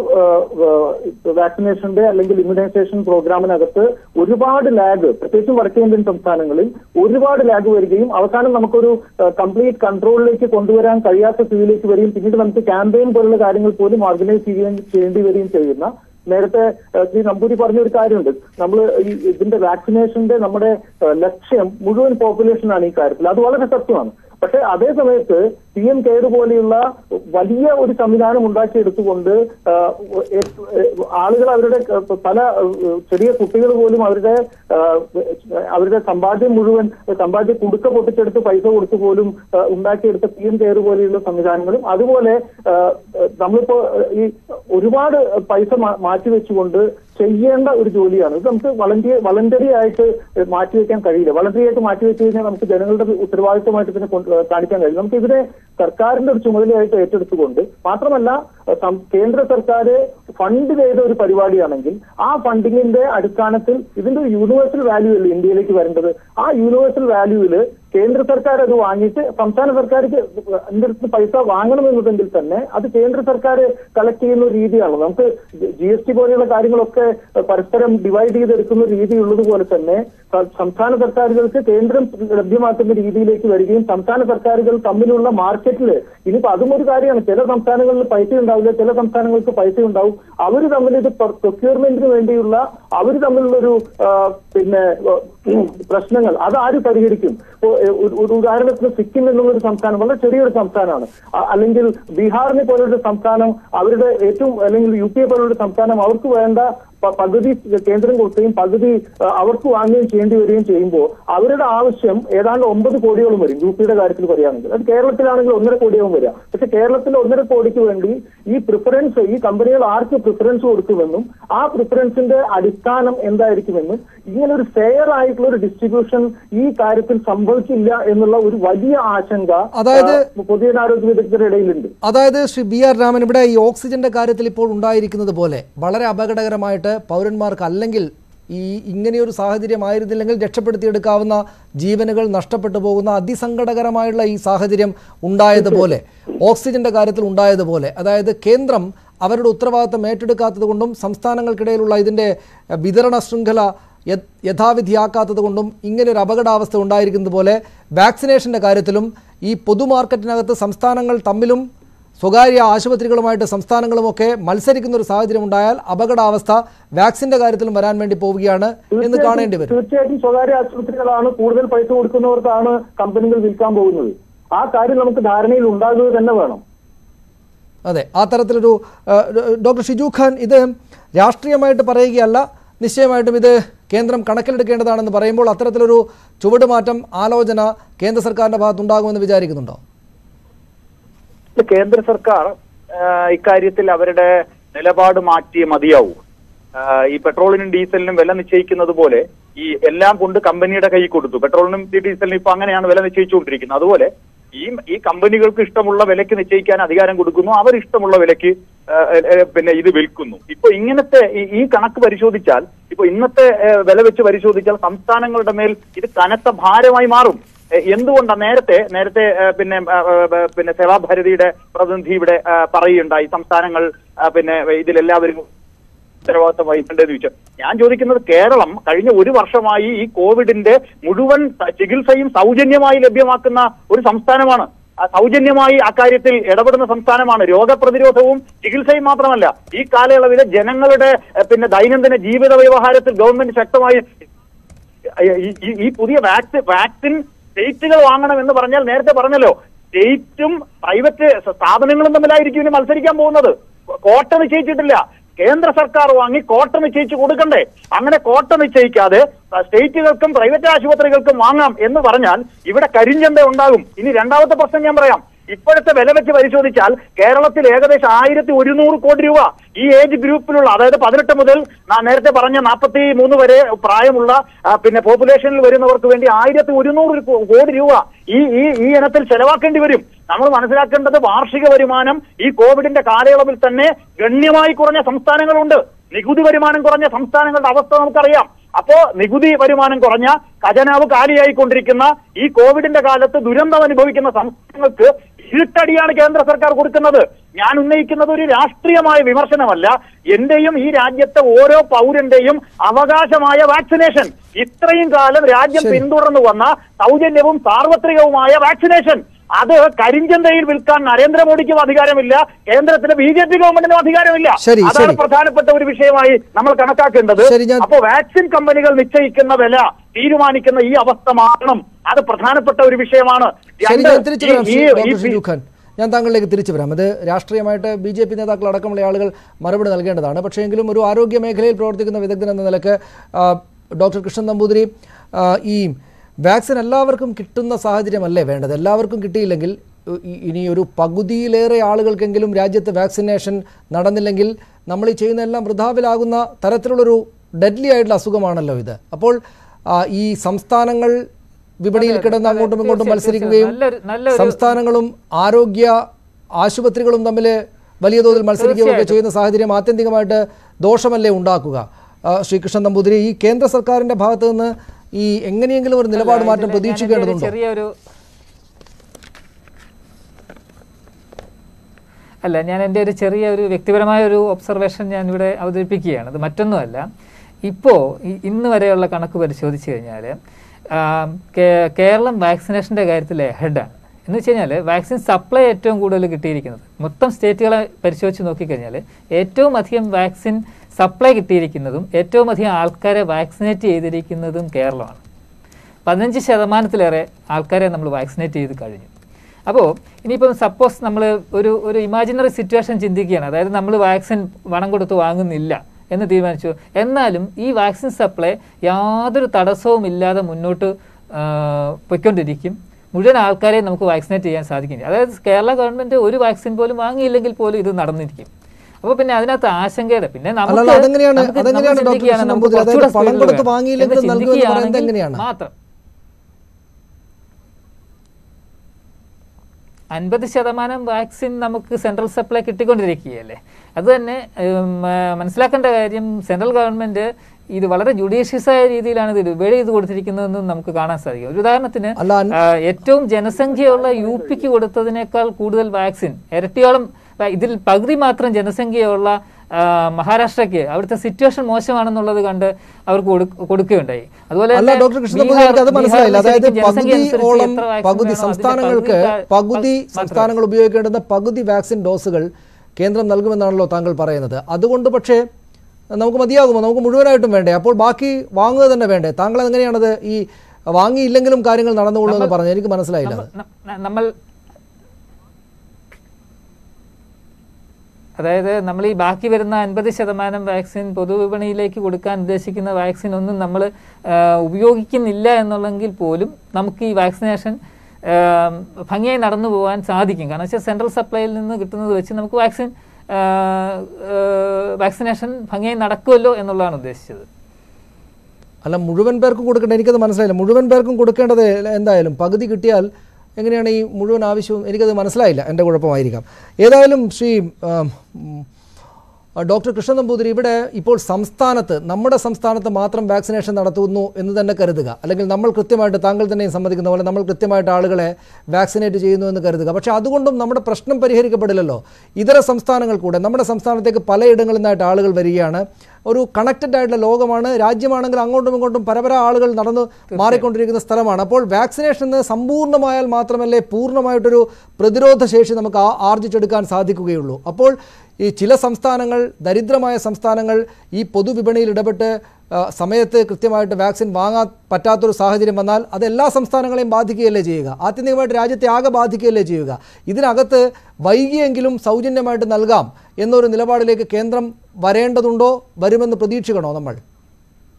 വാക്സിനേഷന്റെ അല്ലെങ്കിൽ ഇമ്മ്യൂണൈസേഷൻ പ്രോഗ്രാമിനകത്ത് ഒരുപാട് ലാഗ് പ്രത്യേകിച്ചും വടക്കേ ഇന്ത്യൻ സംസ്ഥാനങ്ങളിൽ ഒരുപാട് ലാഗ് വരികയും അവസാനം നമുക്കൊരു കംപ്ലീറ്റ് കൺട്രോളിലേക്ക് കൊണ്ടുവരാൻ കഴിയാത്ത സ്ഥിതിയിലേക്ക് വരികയും പിന്നീട് നമുക്ക് ക്യാമ്പയിൻ പോലുള്ള കാര്യങ്ങൾ പോലും ഓർഗനൈസ് ചെയ്യുകയും ചെയ്യേണ്ടി വരികയും ചെയ്യുന്ന നേരത്തെ ഏഹ്, ശ്രീ നമ്പൂരി പറഞ്ഞ ഒരു കാര്യമുണ്ട് നമ്മൾ ഈ ഇതിന്റെ വാക്സിനേഷന്റെ നമ്മുടെ ഏഹ്, ലക്ഷ്യം മുഴുവൻ പോപ്പുലേഷനാണ് ഈ കാര്യത്തിൽ അത് വളരെ സത്യമാണ് പക്ഷെ അതേ സമയത്ത് പി എം കെയർ പോലെയുള്ള വലിയ ഒരു സംവിധാനം ഉണ്ടാക്കിയെടുത്തുകൊണ്ട് ആഹ്, ഏ- ഏ- ആളുകൾ അവരുടെ ക- പല ഏഹ്, ചെറിയ കുട്ടികൾ പോലും അവരുടെ ആഹ്, അവരുടെ സമ്പാദ്യം മുഴുവൻ സമ്പാദ്യ കുടുക്ക പൊട്ടിച്ചെടുത്ത് പൈസ കൊടുത്ത് പോലും ആഹ്, ഉണ്ടാക്കിയെടുത്ത പി എം കെയർ പോലെയുള്ള സംവിധാനങ്ങളും അതുപോലെ ആഹ്, നമ്മളിപ്പോ ഈ ഒരുപാട് പൈസ മാ- മാറ്റിവെച്ചുകൊണ്ട് ചെയ്യേണ്ട ഒരു ജോലിയാണ് ഇത് നമുക്ക് വളണ്ടിയ വളണ്ടറി ആയിട്ട് മാറ്റിവെക്കാൻ കഴിയില്ല വളണ്ടറി ആയിട്ട് മാറ്റിവെച്ച് കഴിഞ്ഞാൽ നമുക്ക് ജനങ്ങളുടെ ഉത്തരവാദിത്വമായിട്ട് ഇതിനെ കൊണ്ട് കാണിക്കാൻ കഴിയും നമുക്ക് ഇതിനെ സർക്കാരിന്റെ ഒരു ചുമതലയായിട്ട് ഏറ്റെടുത്തുകൊണ്ട് മാത്രമല്ല സം- കേന്ദ്ര സർക്കാർ ഫണ്ട് ചെയ്ത ഒരു പരിപാടിയാണെങ്കിൽ ആ ഫണ്ടിങ്ങിന്റെ അടിസ്ഥാനത്തിൽ ഇതിന്റെ ഒരു യൂണിവേഴ്സൽ വാല്യൂ അല്ലേ ഇന്ത്യയിലേക്ക് വരേണ്ടത് ആ യൂണിവേഴ്സൽ വാല്യൂവില് കേന്ദ്ര സർക്കാർ അത് വാങ്ങിയിട്ട് സംസ്ഥാന സർക്കാർക്ക് അതിന്റെ അടുത്ത് പൈസ വാങ്ങണമെന്നുണ്ടെങ്കിൽ തന്നെ അത് കേന്ദ്ര സർക്കാർ കളക്ട് ചെയ്യുന്ന ഒരു രീതിയാണ് നമുക്ക് ജി എസ് ടി പോലെയുള്ള കാര്യങ്ങളൊക്കെ പരസ്പരം ഡിവൈഡ് ചെയ്തെടുക്കുന്ന ഒരു രീതി ഉള്ളതുപോലെ തന്നെ സ- സംസ്ഥാന സർക്കാരുകൾക്ക് കേന്ദ്രം ലഭ്യമാക്കുന്ന രീതിയിലേക്ക് വരികയും സംസ്ഥാന സർക്കാരുകൾ തമ്മിലുള്ള മാർക്കറ്റിൽ ഇനിയിപ്പോ അതും ഒരു കാര്യമാണ് ചില സംസ്ഥാനങ്ങളിൽ പൈസ ഉണ്ടാവില്ല ചില സംസ്ഥാനങ്ങൾക്ക് പൈസ ഉണ്ടാവും അവർ തമ്മിൽ ഇത് പ്രൊക്യൂർമെന്റിന് വേണ്ടിയുള്ള അവർ തമ്മിലുള്ള ഒരു ആ, പിന്നെ ഉം, പ്രശ്നങ്ങൾ അത് ആര് പരിഹരിക്കും ഇപ്പോ എ, ഒരു ഒരു ഉദാഹരണത്തിന് സിക്കിം എന്നുള്ള ഒരു സംസ്ഥാനം വളരെ ചെറിയൊരു സംസ്ഥാനമാണ് അ- അല്ലെങ്കിൽ ബീഹാറിനെ പോലൊരു സംസ്ഥാനം അവരുടെ ഏറ്റവും അല്ലെങ്കിൽ യു പി എ പോലുള്ള സംസ്ഥാനം അവർക്ക് വേണ്ട പ- പകുതി കേന്ദ്രം കൊടുക്കുകയും പകുതി ആ, അവർക്ക് വാങ്ങുകയും ചെയ്യേണ്ടി വരികയും ചെയ്യുമ്പോൾ അവരുടെ ആവശ്യം ഏതാണ്ട് ഒമ്പത് കോടിയോളം വരും യു പിയുടെ കാര്യത്തിൽ പറയുകയാണെങ്കിൽ അത് കേരളത്തിലാണെങ്കിൽ ഒന്നര കോടിയാവും വരിക പക്ഷെ കേരളത്തിൽ ഒന്നര കോടിക്ക് വേണ്ടി ഈ പ്രിഫറൻസ് ഈ കമ്പനികൾ ആർക്ക് പ്രിഫറൻസ് കൊടുക്കുമെന്നും ആ പ്രിഫറൻസിന്റെ അടിസ്ഥാനം എന്തായിരിക്കുമെന്നും ഇങ്ങനെ ഒരു ഫെയർ ആയിട്ടുള്ള ഒരു ഡിസ്ട്രിബ്യൂഷൻ ഈ കാര്യത്തിൽ സംഭവിക്കില്ല എന്നുള്ള ഒരു വലിയ ആശങ്ക അതായത് ആ, പൊതുജനാരോഗ്യ വിദഗ്ധരുടെ ഇടയിലുണ്ട് അതായത് ശ്രീ ബി ആർ രാമൻ ഇവിടെ ഈ ഓക്സിജന്റെ കാര്യത്തിൽ ഇപ്പോൾ ഉണ്ടായിരിക്കുന്നത് പോലെ വളരെ അപകടകരമായിട്ട് പൗരന്മാർക്ക് അല്ലെങ്കിൽ ഈ ഇങ്ങനെയൊരു സാഹചര്യം ആയിരുന്നില്ലെങ്കിൽ രക്ഷപ്പെടുത്തിയെടുക്കാവുന്ന ജീവനുകൾ നഷ്ടപ്പെട്ടു പോകുന്ന അതിസങ്കടകരമായുള്ള ഈ സാഹചര്യം ഉണ്ടായതുപോലെ ഓക്സിജന്റെ കാര്യത്തിൽ ഉണ്ടായതുപോലെ അതായത് കേന്ദ്രം അവരുടെ ഉത്തരവാദിത്തം ഏറ്റെടുക്കാത്തത് കൊണ്ടും സംസ്ഥാനങ്ങൾക്കിടയിലുള്ള ഇതിൻ്റെ എഹ്, വിതരണ ശൃംഖല യ- യഥാവിധിയാക്കാത്തത് കൊണ്ടും ഇങ്ങനെ ഒരു അപകടാവസ്ഥ ഉണ്ടായിരിക്കുന്നത് പോലെ വാക്സിനേഷൻ്റെ കാര്യത്തിലും ഈ പൊതുമാർക്കറ്റിനകത്ത് സംസ്ഥാനങ്ങൾ തമ്മിലും സ്വകാര്യ ആശുപത്രികളുമായിട്ട് സംസ്ഥാനങ്ങളുമൊക്കെ മത്സരിക്കുന്ന ഒരു സാഹചര്യം ഉണ്ടായാൽ അപകടാവസ്ഥ വാക്സിന്റെ കാര്യത്തിലും വരാൻ വേണ്ടി പോവുകയാണ് എന്ന് കാണേണ്ടി വരും തീർച്ചയായിട്ടും സ്വകാര്യ ആശുപത്രികളാണ് കൂടുതൽ പൈസ കൊടുക്കുന്നവർക്കാണ് കമ്പനികൾ വിൽക്കാൻ പോകുന്നത് ആ കാര്യം നമുക്ക് ധാരണയിൽ ഉണ്ടാകുക തന്നെ വേണം അതെ ആ തരത്തിലൊരു ആ, ഡോക്ടർ ഷിജു ഖാൻ ഇത് രാഷ്ട്രീയമായിട്ട് പറയുകയല്ല നിശ്ചയമായിട്ടും ഇത് കേന്ദ്രം കണക്കിലെടുക്കേണ്ടതാണെന്ന് പറയുമ്പോൾ അത്തരത്തിലൊരു ചുവടുമാറ്റം ആലോചന കേന്ദ്ര സർക്കാരിന്റെ ഭാഗത്തുണ്ടാകുമെന്ന് വിചാരിക്കുന്നുണ്ടോ ഇത് കേന്ദ്ര സർക്കാർ ആ, ഇക്കാര്യത്തിൽ അവരുടെ നിലപാട് മാറ്റിയേ മതിയാവൂ ആ, ഈ പെട്രോളിനും ഡീസലിനും വില നിശ്ചയിക്കുന്നത് പോലെ ഈ എല്ലാം കൊണ്ട് കമ്പനിയുടെ കൈ കൊടുത്തു പെട്രോളിനും ഈ ഡീസലിനും ഇപ്പൊ അങ്ങനെയാണ് വില നിശ്ചയിച്ചുകൊണ്ടിരിക്കുന്നത് അതുപോലെ ഈ ഈ കമ്പനികൾക്ക് ഇഷ്ടമുള്ള വിലക്ക് നിശ്ചയിക്കാൻ അധികാരം കൊടുക്കുന്നു അവർ ഇഷ്ടമുള്ള വിലക്ക് ആ, ആ, പിന്നെ ഇത് വിൽക്കുന്നു ഇപ്പൊ ഇങ്ങനത്തെ ഈ- ഈ കണക്ക് പരിശോധിച്ചാൽ ഇപ്പൊ ഇന്നത്തെ ആ, വില വെച്ച് പരിശോധിച്ചാൽ സംസ്ഥാനങ്ങളുടെ മേൽ ഇത് കനത്ത ഭാരമായി മാറും എ, എന്തുകൊണ്ടാ നേരത്തെ നേരത്തെ ഏ, പിന്നെ ആ, ആ, പിന്നെ സേവാഭാരതിയുടെ പ്രതിനിധി ഇവിടെ ആ, പറയുകയുണ്ടായി സംസ്ഥാനങ്ങൾ ആ, പിന്നെ ഇതിലെല്ലാവരും ഉത്തരവാദിത്തം വഹിക്കേണ്ടതെന്ന് ചോദിച്ചു ഞാൻ ചോദിക്കുന്നത് കേരളം കഴിഞ്ഞ ഒരു വർഷമായി ഈ കോവിഡിന്റെ മുഴുവൻ സ- ചികിത്സയും സൗജന്യമായി ലഭ്യമാക്കുന്ന ഒരു സംസ്ഥാനമാണ് ആ സൗജന്യമായി അക്കാര്യത്തിൽ ഇടപെടുന്ന സംസ്ഥാനമാണ് രോഗപ്രതിരോധവും ചികിത്സയും മാത്രമല്ല ഈ കാലയളവിലെ ജനങ്ങളുടെ ഏ, പിന്നെ ദൈനംദിന ജീവിത വ്യവഹാരത്തിൽ ഗവൺമെന്റ് ശക്തമായി ഈ- ഈ- ഈ പുതിയ വാക്സിൻ വാക്സിൻ സ്റ്റേറ്റുകൾ വാങ്ങണം എന്ന് പറഞ്ഞാൽ നേരത്തെ പറഞ്ഞല്ലോ സ്റ്റേറ്റും പ്രൈവറ്റ് സ്ഥാപനങ്ങളും തമ്മിലായിരിക്കും ഇനി മത്സരിക്കാൻ പോകുന്നത് കോട്ട നിശ്ചയിച്ചിട്ടില്ല കേന്ദ്ര സർക്കാർ വാങ്ങി കോട്ട നിശ്ചയിച്ച് കൊടുക്കണ്ടേ അങ്ങനെ കോട്ട നിശ്ചയിക്കാതെ സ്റ്റേറ്റുകൾക്കും പ്രൈവറ്റ് ആശുപത്രികൾക്കും വാങ്ങാം എന്ന് പറഞ്ഞാൽ ഇവിടെ കരിഞ്ചന്ത ഉണ്ടാകും ഇനി രണ്ടാമത്തെ പ്രശ്നം ഞാൻ പറയാം ഇപ്പോഴത്തെ വില വെച്ച് പരിശോധിച്ചാൽ കേരളത്തിൽ ഏകദേശം ആയിരത്തി ഒരുന്നൂറ് കോടി രൂപ ഈ ഏജ് ഗ്രൂപ്പിലുള്ള അതായത് പതിനെട്ട് മുതൽ നാ- നേരത്തെ പറഞ്ഞ നാൽപ്പത്തി മൂന്ന് വരെ പ്രായമുള്ള ആ, പിന്നെ പോപ്പുലേഷനിൽ വരുന്നവർക്ക് വേണ്ടി ആയിരത്തി ഒരുന്നൂറ് കോ- കോടി രൂപ ഈ ഈ ഈ ഇനത്തിൽ ചെലവാക്കേണ്ടി വരും നമ്മൾ മനസ്സിലാക്കേണ്ടത് വാർഷിക വരുമാനം ഈ കോവിഡിന്റെ കാലയളവിൽ തന്നെ ഗണ്യമായി കുറഞ്ഞ സംസ്ഥാനങ്ങളുണ്ട് നികുതി വരുമാനം കുറഞ്ഞ സംസ്ഥാനങ്ങളുടെ അവസ്ഥ നമുക്കറിയാം അപ്പോ നികുതി വരുമാനം കുറഞ്ഞ ഖജനാവ് കാലിയായിക്കൊണ്ടിരിക്കുന്ന ഈ കോവിഡിന്റെ കാലത്ത് ദുരന്തം അനുഭവിക്കുന്ന സംസ്ഥാനങ്ങൾക്ക് ഇരുട്ടടിയാണ് കേന്ദ്ര സർക്കാർ കൊടുക്കുന്നത് ഞാൻ ഉന്നയിക്കുന്നത് ഒരു രാഷ്ട്രീയമായ വിമർശനമല്ല എന്റെയും ഈ രാജ്യത്തെ ഓരോ പൗരന്റെയും അവകാശമായ വാക്സിനേഷൻ ഇത്രയും കാലം രാജ്യം ശരി. പിന്തുടർന്നു വന്ന സൗജന്യവും സാർവത്രികവുമായ വാക്സിനേഷൻ അത് കരിഞ്ചന്തയിൽ വിൽക്കാൻ നരേന്ദ്രമോദിക്കും അധികാരമില്ല കേന്ദ്രത്തിലെ ബി ജെ പി ഗവൺമെന്റിനും അധികാരമില്ല ശരി, അതാണ് ശരി. പ്രധാനപ്പെട്ട ഒരു വിഷയമായി നമ്മൾ കണക്കാക്കേണ്ടത് ശരി, ഞാൻ- അപ്പോ വാക്സിൻ കമ്പനികൾ നിശ്ചയിക്കുന്ന വില തീരുമാനിക്കുന്ന ഈ അവസ്ഥ മാറണം അത് പ്രധാനപ്പെട്ട ഒരു വിഷയമാണ് ശരി രണ്ട്, ഞാൻ തിരിച്ചു വരാം ഈ- ശ്രീ ഈ- ഡോക്ടർ ഈ- ഷിജു ഖാൻ ഞാൻ താങ്കളിലേക്ക് തിരിച്ചു വരാം അത് രാഷ്ട്രീയമായിട്ട് ബി ജെ പി നേതാക്കൾ അടക്കമുള്ള ആളുകൾ മറുപടി നൽകേണ്ടതാണ് പക്ഷേ എങ്കിലും ഒരു ആരോഗ്യ മേഖലയിൽ പ്രവർത്തിക്കുന്ന വിദഗ്ധൻ എന്ന നിലക്ക് ആ, ഡോക്ടർ കൃഷ്ണൻ നമ്പൂതിരി ആ, ഈ വാക്സിൻ എല്ലാവർക്കും കിട്ടുന്ന സാഹചര്യമല്ലേ വേണ്ടത് എല്ലാവർക്കും കിട്ടിയില്ലെങ്കിൽ ഇ- ഇനി ഒരു പകുതിയിലേറെ ആളുകൾക്കെങ്കിലും രാജ്യത്ത് വാക്സിനേഷൻ നടന്നില്ലെങ്കിൽ നമ്മൾ ഈ ചെയ്യുന്ന എല്ലാം വൃഥാവിലാകുന്ന തരത്തിലുള്ളൊരു ഡെഡ്ലി ആയിട്ടുള്ള അസുഖമാണല്ലോ ഇത് അപ്പോൾ ആ, ഈ സംസ്ഥാനങ്ങൾ വിപണിയിൽ അതെ, കിടന്ന് അതെ, അങ്ങോട്ടും ഇങ്ങോട്ടും തീർച്ചയായും, മത്സരിക്കുകയും നല്ലൊരു- നല്ലൊരു- സംസ്ഥാനങ്ങളും ആരോഗ്യ ആശുപത്രികളും തമ്മിൽ വലിയ തോതിൽ മത്സരിക്കുകയും ഒക്കെ ചെയ്യുന്ന സാഹചര്യം ആത്യന്തികമായിട്ട് ദോഷമല്ലേ ഉണ്ടാക്കുക ആ, ശ്രീകൃഷ്ണൻ നമ്പൂതിരി ഈ കേന്ദ്ര സർക്കാരിന്റെ ഭാഗത്ത് നിന്ന് ഈ എങ്ങനെയെങ്കിലും ഒരു നിലപാട് മാറ്റം ഇതില് ഞാൻ എൻ്റെ ഒരു പ്രതീക്ഷിക്കേണ്ടതുണ്ടോ ചെറിയൊരു അല്ല ഞാൻ എൻ്റെ ഒരു ചെറിയ ഒരു വ്യക്തിപരമായ ഒരു ഒബ്സർവേഷൻ ഞാൻ ഇവിടെ അവതരിപ്പിക്കുകയാണ് അത് മറ്റൊന്നുമല്ല ഇപ്പോൾ ഇന്ന് വരെയുള്ള കണക്ക് പരിശോധിച്ച് കഴിഞ്ഞാൽ കേരളം വാക്സിനേഷൻ്റെ കാര്യത്തിൽ ഹെഡാണ് എന്ന് വെച്ച് കഴിഞ്ഞാൽ വാക്സിൻ സപ്ലൈ ഏറ്റവും കൂടുതൽ കിട്ടിയിരിക്കുന്നത് മൊത്തം സ്റ്റേറ്റുകളെ പരിശോധിച്ച് നോക്കിക്കഴിഞ്ഞാൽ ഏറ്റവും അധികം വാക്സിൻ സപ്ലൈ കിട്ടിയിരിക്കുന്നതും ഏറ്റവും അധികം ആൾക്കാരെ വാക്സിനേറ്റ് ചെയ്തിരിക്കുന്നതും കേരളമാണ് പതിനഞ്ച് ശതമാനത്തിലേറെ ആൾക്കാരെ നമ്മൾ വാക്സിനേറ്റ് ചെയ്ത് കഴിഞ്ഞു അപ്പോൾ ഇനിയിപ്പം സപ്പോസ് നമ്മൾ ഒരു ഒരു ഇമാജിനറി സിറ്റുവേഷൻ ചിന്തിക്കുകയാണ് അതായത് നമ്മൾ വാക്സിൻ പണം കൊടുത്ത് വാങ്ങുന്നില്ല എന്ന് തീരുമാനിച്ചു എന്നാലും ഈ വാക്സിൻ സപ്ലൈ യാതൊരു തടസ്സവും ഇല്ലാതെ മുന്നോട്ട് ആ, പൊയ്ക്കൊണ്ടിരിക്കും മുഴുവൻ ആൾക്കാരെയും നമുക്ക് വാക്സിനേറ്റ് ചെയ്യാൻ സാധിക്കും അതായത് കേരള ഗവൺമെന്റ് ഒരു വാക്സിൻ പോലും വാങ്ങിയില്ലെങ്കിൽ പോലും ഇത് നടന്നിരിക്കും അപ്പോൾ പിന്നെ അതിനകത്ത് ആശങ്കയുടെ പിന്നെ നമുക്ക് അല്ലല്ല, അതെങ്ങനെയാണ്- നമുക്ക് അതെങ്ങനെയാണ് നമ്മൾ ഡോക്ടർ ചിന്തിക്കുകയാണ് കൃഷ്ണൻ നമുക്ക് നമ്പൂതിരി? അതായത് കുറച്ചുകൂടെ പണം സ്പീഡിൽ കൊടുത്ത് വേണം വാങ്ങിയില്ലെങ്കിൽ എന്ന് നൽകുമെന്ന് പറയുന്നത് ചിന്തിക്കുകയാണെങ്കിൽ എങ്ങനെയാണ്? മാത്രം അൻപത് ശതമാനം വാക്സിൻ നമുക്ക് സെൻട്രൽ സപ്ലൈ കിട്ടിക്കൊണ്ടിരിക്കുകയല്ലേ അത് തന്നെ ഉം, ആ, മനസ്സിലാക്കേണ്ട കാര്യം സെൻട്രൽ ഗവൺമെന്റ് ഇത് വളരെ ജുഡീഷ്യസ് ആയ രീതിയിലാണ് ഇത് ഡിവൈഡ് ചെയ്ത് കൊടുത്തിരിക്കുന്നതെന്നും നമുക്ക് കാണാൻ സാധിക്കും ഒരു ഉദാഹരണത്തിന് അല്ല, അൻ- ആ, ഏറ്റവും ജനസംഖ്യയുള്ള യു പിക്ക് കൊടുത്തതിനേക്കാൾ കൂടുതൽ വാക്സിൻ ഇരട്ടിയോളം വ- ഇതിൽ പകുതി മാത്രം ജനസംഖ്യയുള്ള ആ, മഹാരാഷ്ട്രയ്ക്ക് അവിടുത്തെ സിറ്റുവേഷൻ മോശമാണെന്നുള്ളത് കണ്ട് അവർക്ക് കൊടുക്ക- കൊടുക്കുകയുണ്ടായി അതുപോലെ അല്ല തന്നെ ഡോക്ടർ കൃഷ്ണൻ ബീഹാർ- എനിക്ക് അത് മനസ്സിലായില്ല ബീഹാറിൽ അതായത് ശരിക്കും ജനസംഖ്യ അനുസരിച്ച് പകുതിയോളം എത്ര വാക്സിൻ പകുതി വേണോ അതിന്റെ സംസ്ഥാനങ്ങൾക്ക് പകുതി കാ- പകുതി മാത്രം. സംസ്ഥാനങ്ങൾ ഉപയോഗിക്കേണ്ടുന്ന പകുതി വാക്സിൻ ഡോസുകൾ കേന്ദ്രം നൽകുമെന്നാണല്ലോ താങ്കൾ പറയുന്നത് അതുകൊണ്ട് പക്ഷേ നമുക്ക് മതിയാകുമോ നമുക്ക് മുഴുവനായിട്ടും വേണ്ടേ അപ്പോൾ ബാക്കി വാങ്ങുക തന്നെ വേണ്ടേ താങ്കൾ എങ്ങനെയാണത് ഈ വാങ്ങിയില്ലെങ്കിലും കാര്യങ്ങൾ നടന്നുകൊള്ളുമെന്ന് പറഞ്ഞു എനിക്ക് മനസ്സിലായില്ല അത് ന- ന- നമ്മൾ അതായത് നമ്മൾ ഈ ബാക്കി വരുന്ന അൻപത് ശതമാനം വാക്സിൻ പൊതുവിപണിയിലേക്ക് കൊടുക്കാൻ ഉദ്ദേശിക്കുന്ന വാക്സിൻ ഒന്നും നമ്മൾ ഉപയോഗിക്കുന്നില്ല എന്നുള്ളെങ്കിൽ പോലും നമുക്ക് ഈ വാക്സിനേഷൻ ആ, ഭംഗിയായി നടന്നു പോകാൻ സാധിക്കും കാരണം വെച്ചാൽ സെൻട്രൽ സപ്ലൈയിൽ നിന്ന് കിട്ടുന്നത് വെച്ച് നമുക്ക് വാക്സിൻ ആ, ആ, വാക്സിനേഷൻ ഭംഗിയായി നടക്കുമല്ലോ എന്നുള്ളതാണ് ഉദ്ദേശിച്ചത് അല്ല മുഴുവൻ പേർക്കും കൊടുക്കേണ്ട എനിക്കത് മനസ്സിലായില്ല മുഴുവൻ പേർക്കും കൊടുക്കേണ്ടത് എന്തായാലും പകുതി കിട്ടിയാൽ എങ്ങനെയാണ് ഈ മുഴുവൻ ആവശ്യവും എനിക്കത് മനസ്സിലായില്ല എൻ്റെ കുഴപ്പമായിരിക്കാം ഏതായാലും ശ്രീ ആം, ഉം, ആ, ഡോക്ടർ കൃഷ്ണ നമ്പൂതിരി ഇവിടെ ഇപ്പോൾ സംസ്ഥാനത്ത് നമ്മുടെ സംസ്ഥാനത്ത് മാത്രം വാക്സിനേഷൻ നടത്തുന്നു എന്ന് തന്നെ കരുതുക അല്ലെങ്കിൽ നമ്മൾ കൃത്യമായിട്ട് താങ്കൾ തന്നെയും സമ്മതിക്കുന്ന പോലെ നമ്മൾ കൃത്യമായിട്ട് ആളുകളെ വാക്സിനേറ്റ് ചെയ്യുന്നു എന്ന് കരുതുക പക്ഷേ അതുകൊണ്ടും നമ്മുടെ പ്രശ്നം പരിഹരിക്കപ്പെടില്ലല്ലോ ഇതര സംസ്ഥാനങ്ങൾ കൂടെ നമ്മുടെ സംസ്ഥാനത്തേക്ക് പലയിടങ്ങളിൽ നിന്നായിട്ട് ആളുകൾ വരികയാണ് ഒരു കണക്റ്റഡ് ആയിട്ടുള്ള ലോകമാണ് രാജ്യമാണെങ്കിൽ അങ്ങോട്ടും ഇങ്ങോട്ടും പരപര ആളുകൾ നടന്നു മാറിക്കൊണ്ടിരിക്കുന്ന സ്ഥലമാണ് അപ്പോൾ വാക്സിനേഷൻ എന്ന് സമ്പൂർണ്ണമായാൽ മാത്രമല്ലേ പൂർണ്ണമായിട്ടൊരു പ്രതിരോധ ശേഷി നമുക്ക് ആ- ആർജിച്ചെടുക്കാൻ സാധിക്കുകയുള്ളൂ അപ്പോൾ ഈ ചില സംസ്ഥാനങ്ങൾ ദരിദ്രമായ സംസ്ഥാനങ്ങൾ ഈ പൊതുവിപണിയിൽ ഇടപെട്ട് ആ, സമയത്ത് കൃത്യമായിട്ട് വാക്സിൻ വാങ്ങാൻ പറ്റാത്തൊരു സാഹചര്യം വന്നാൽ അത് എല്ലാ സംസ്ഥാനങ്ങളെയും ബാധിക്കുകയല്ലേ ചെയ്യുക ആത്യന്തികമായിട്ട് രാജ്യത്തെ ആകെ ബാധിക്കുകയല്ലേ ചെയ്യുക ഇതിനകത്ത് വൈകിയെങ്കിലും സൗജന്യമായിട്ട് നൽകാം എന്നൊരു നിലപാടിലേക്ക് കേന്ദ്രം വരേണ്ടതുണ്ടോ വരുമെന്ന് പ്രതീക്ഷിക്കണോ നമ്മൾ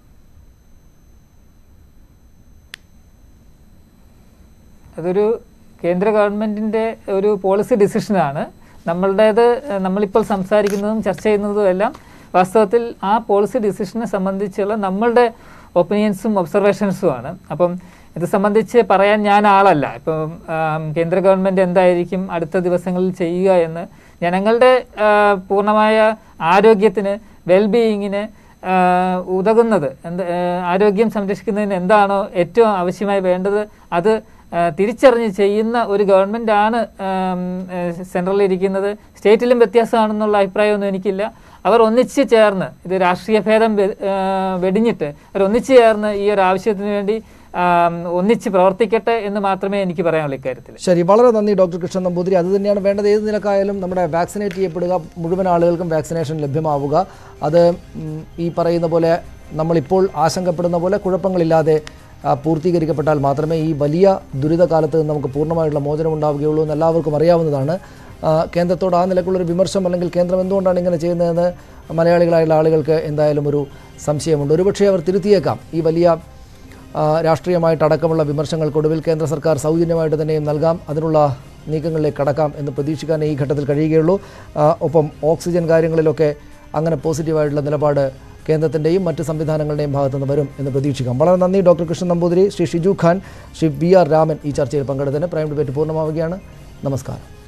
അതൊരു കേന്ദ്ര ഗവൺമെൻറ്റിൻ്റെ ഒരു പോളിസി ഡിസിഷനാണ് നമ്മളുടേത് ഏഹ്, നമ്മളിപ്പോൾ സംസാരിക്കുന്നതും ചർച്ച ചെയ്യുന്നതും എല്ലാം വാസ്തവത്തിൽ ആ പോളിസി ഡിസിഷനെ സംബന്ധിച്ചുള്ള നമ്മളുടെ ഒപ്പീനിയൻസും ഒബ്സർവേഷൻസുമാണ് അപ്പം ഇത് സംബന്ധിച്ച് പറയാൻ ഞാൻ ആളല്ല ഇപ്പം ആം, കേന്ദ്ര ഗവൺമെൻറ് എന്തായിരിക്കും അടുത്ത ദിവസങ്ങളിൽ ചെയ്യുക എന്ന് ജനങ്ങളുടെ ആ, പൂർണ്ണമായ ആരോഗ്യത്തിന് വെൽബീയിങ്ങിന് ഉതകുന്നത് എന്ത് ആ, ആരോഗ്യം സംരക്ഷിക്കുന്നതിന് എന്താണോ ഏറ്റവും ആവശ്യമായി വേണ്ടത് അത് ആ, തിരിച്ചറിഞ്ഞ് ചെയ്യുന്ന ഒരു ഗവൺമെൻറ് ആണ് സെൻട്രലിൽ ഇരിക്കുന്നത് സ്റ്റേറ്റിലും വ്യത്യാസമാണെന്നുള്ള അഭിപ്രായമൊന്നും എനിക്കില്ല അവർ ഒന്നിച്ച് ചേർന്ന് ഇത് രാഷ്ട്രീയ ഭേദം വെ- ആ, വെടിഞ്ഞിട്ട് അവർ ഒന്നിച്ച് ചേർന്ന് ഈ ഒരു ആവശ്യത്തിന് വേണ്ടി ആം, ഒന്നിച്ച് പ്രവർത്തിക്കട്ടെ എന്ന് മാത്രമേ എനിക്ക് പറയാനുള്ളൂ ഇക്കാര്യത്തിൽ ശരി വളരെ നന്ദി ഡോക്ടർ കൃഷ്ണൻ നമ്പൂതിരി അത് തന്നെയാണ് വേണ്ടത് ഏത് നിലക്കായാലും നമ്മുടെ വാക്സിനേറ്റ് ചെയ്യപ്പെടുക മുഴുവൻ ആളുകൾക്കും വാക്സിനേഷൻ ലഭ്യമാവുക അത് ഉം, ഈ പറയുന്ന പോലെ നമ്മളിപ്പോൾ ആശങ്കപ്പെടുന്ന പോലെ കുഴപ്പങ്ങളില്ലാതെ ആ, പൂർത്തീകരിക്കപ്പെട്ടാൽ മാത്രമേ ഈ വലിയ ദുരിതകാലത്ത് നിന്ന് നമുക്ക് പൂർണ്ണമായിട്ടുള്ള മോചനം ഉണ്ടാവുകയുള്ളൂ എന്ന് എല്ലാവർക്കും അറിയാവുന്നതാണ് ആ, കേന്ദ്രത്തോട് ആ നിലക്കുള്ളൊരു വിമർശം അല്ലെങ്കിൽ കേന്ദ്രം എന്തുകൊണ്ടാണ് ഇങ്ങനെ ചെയ്യുന്നതെന്ന് മലയാളികളായുള്ള ആളുകൾക്ക് എന്തായാലും ഒരു സംശയമുണ്ട് ഒരുപക്ഷേ അവർ തിരുത്തിയേക്കാം ഈ വലിയ ആ, രാഷ്ട്രീയമായിട്ടടക്കമുള്ള വിമർശങ്ങൾക്കൊടുവിൽ കേന്ദ്ര സർക്കാർ സൗജന്യമായിട്ട് തന്നെയും നൽകാം അതിനുള്ള നീക്കങ്ങളിലേക്ക് കടക്കാം എന്ന് പ്രതീക്ഷിക്കാൻ ഈ ഘട്ടത്തിൽ കഴിയുകയുള്ളൂ ആ, ഒപ്പം ഓക്സിജൻ കാര്യങ്ങളിലൊക്കെ അങ്ങനെ പോസിറ്റീവായിട്ടുള്ള നിലപാട് കേന്ദ്രത്തിൻ്റെയും മറ്റ് സംവിധാനങ്ങളുടെയും ഭാഗത്തുനിന്ന് വരും എന്ന് പ്രതീക്ഷിക്കാം വളരെ നന്ദി doctor Krishnan Namboothiri Shri Shiju Khan Shri B R Raman ഈ ചർച്ചയിൽ പങ്കെടുത്തതിന് പ്രൈം ഡിബേറ്റ് പൂർണ്ണമാവുകയാണ് നമസ്കാരം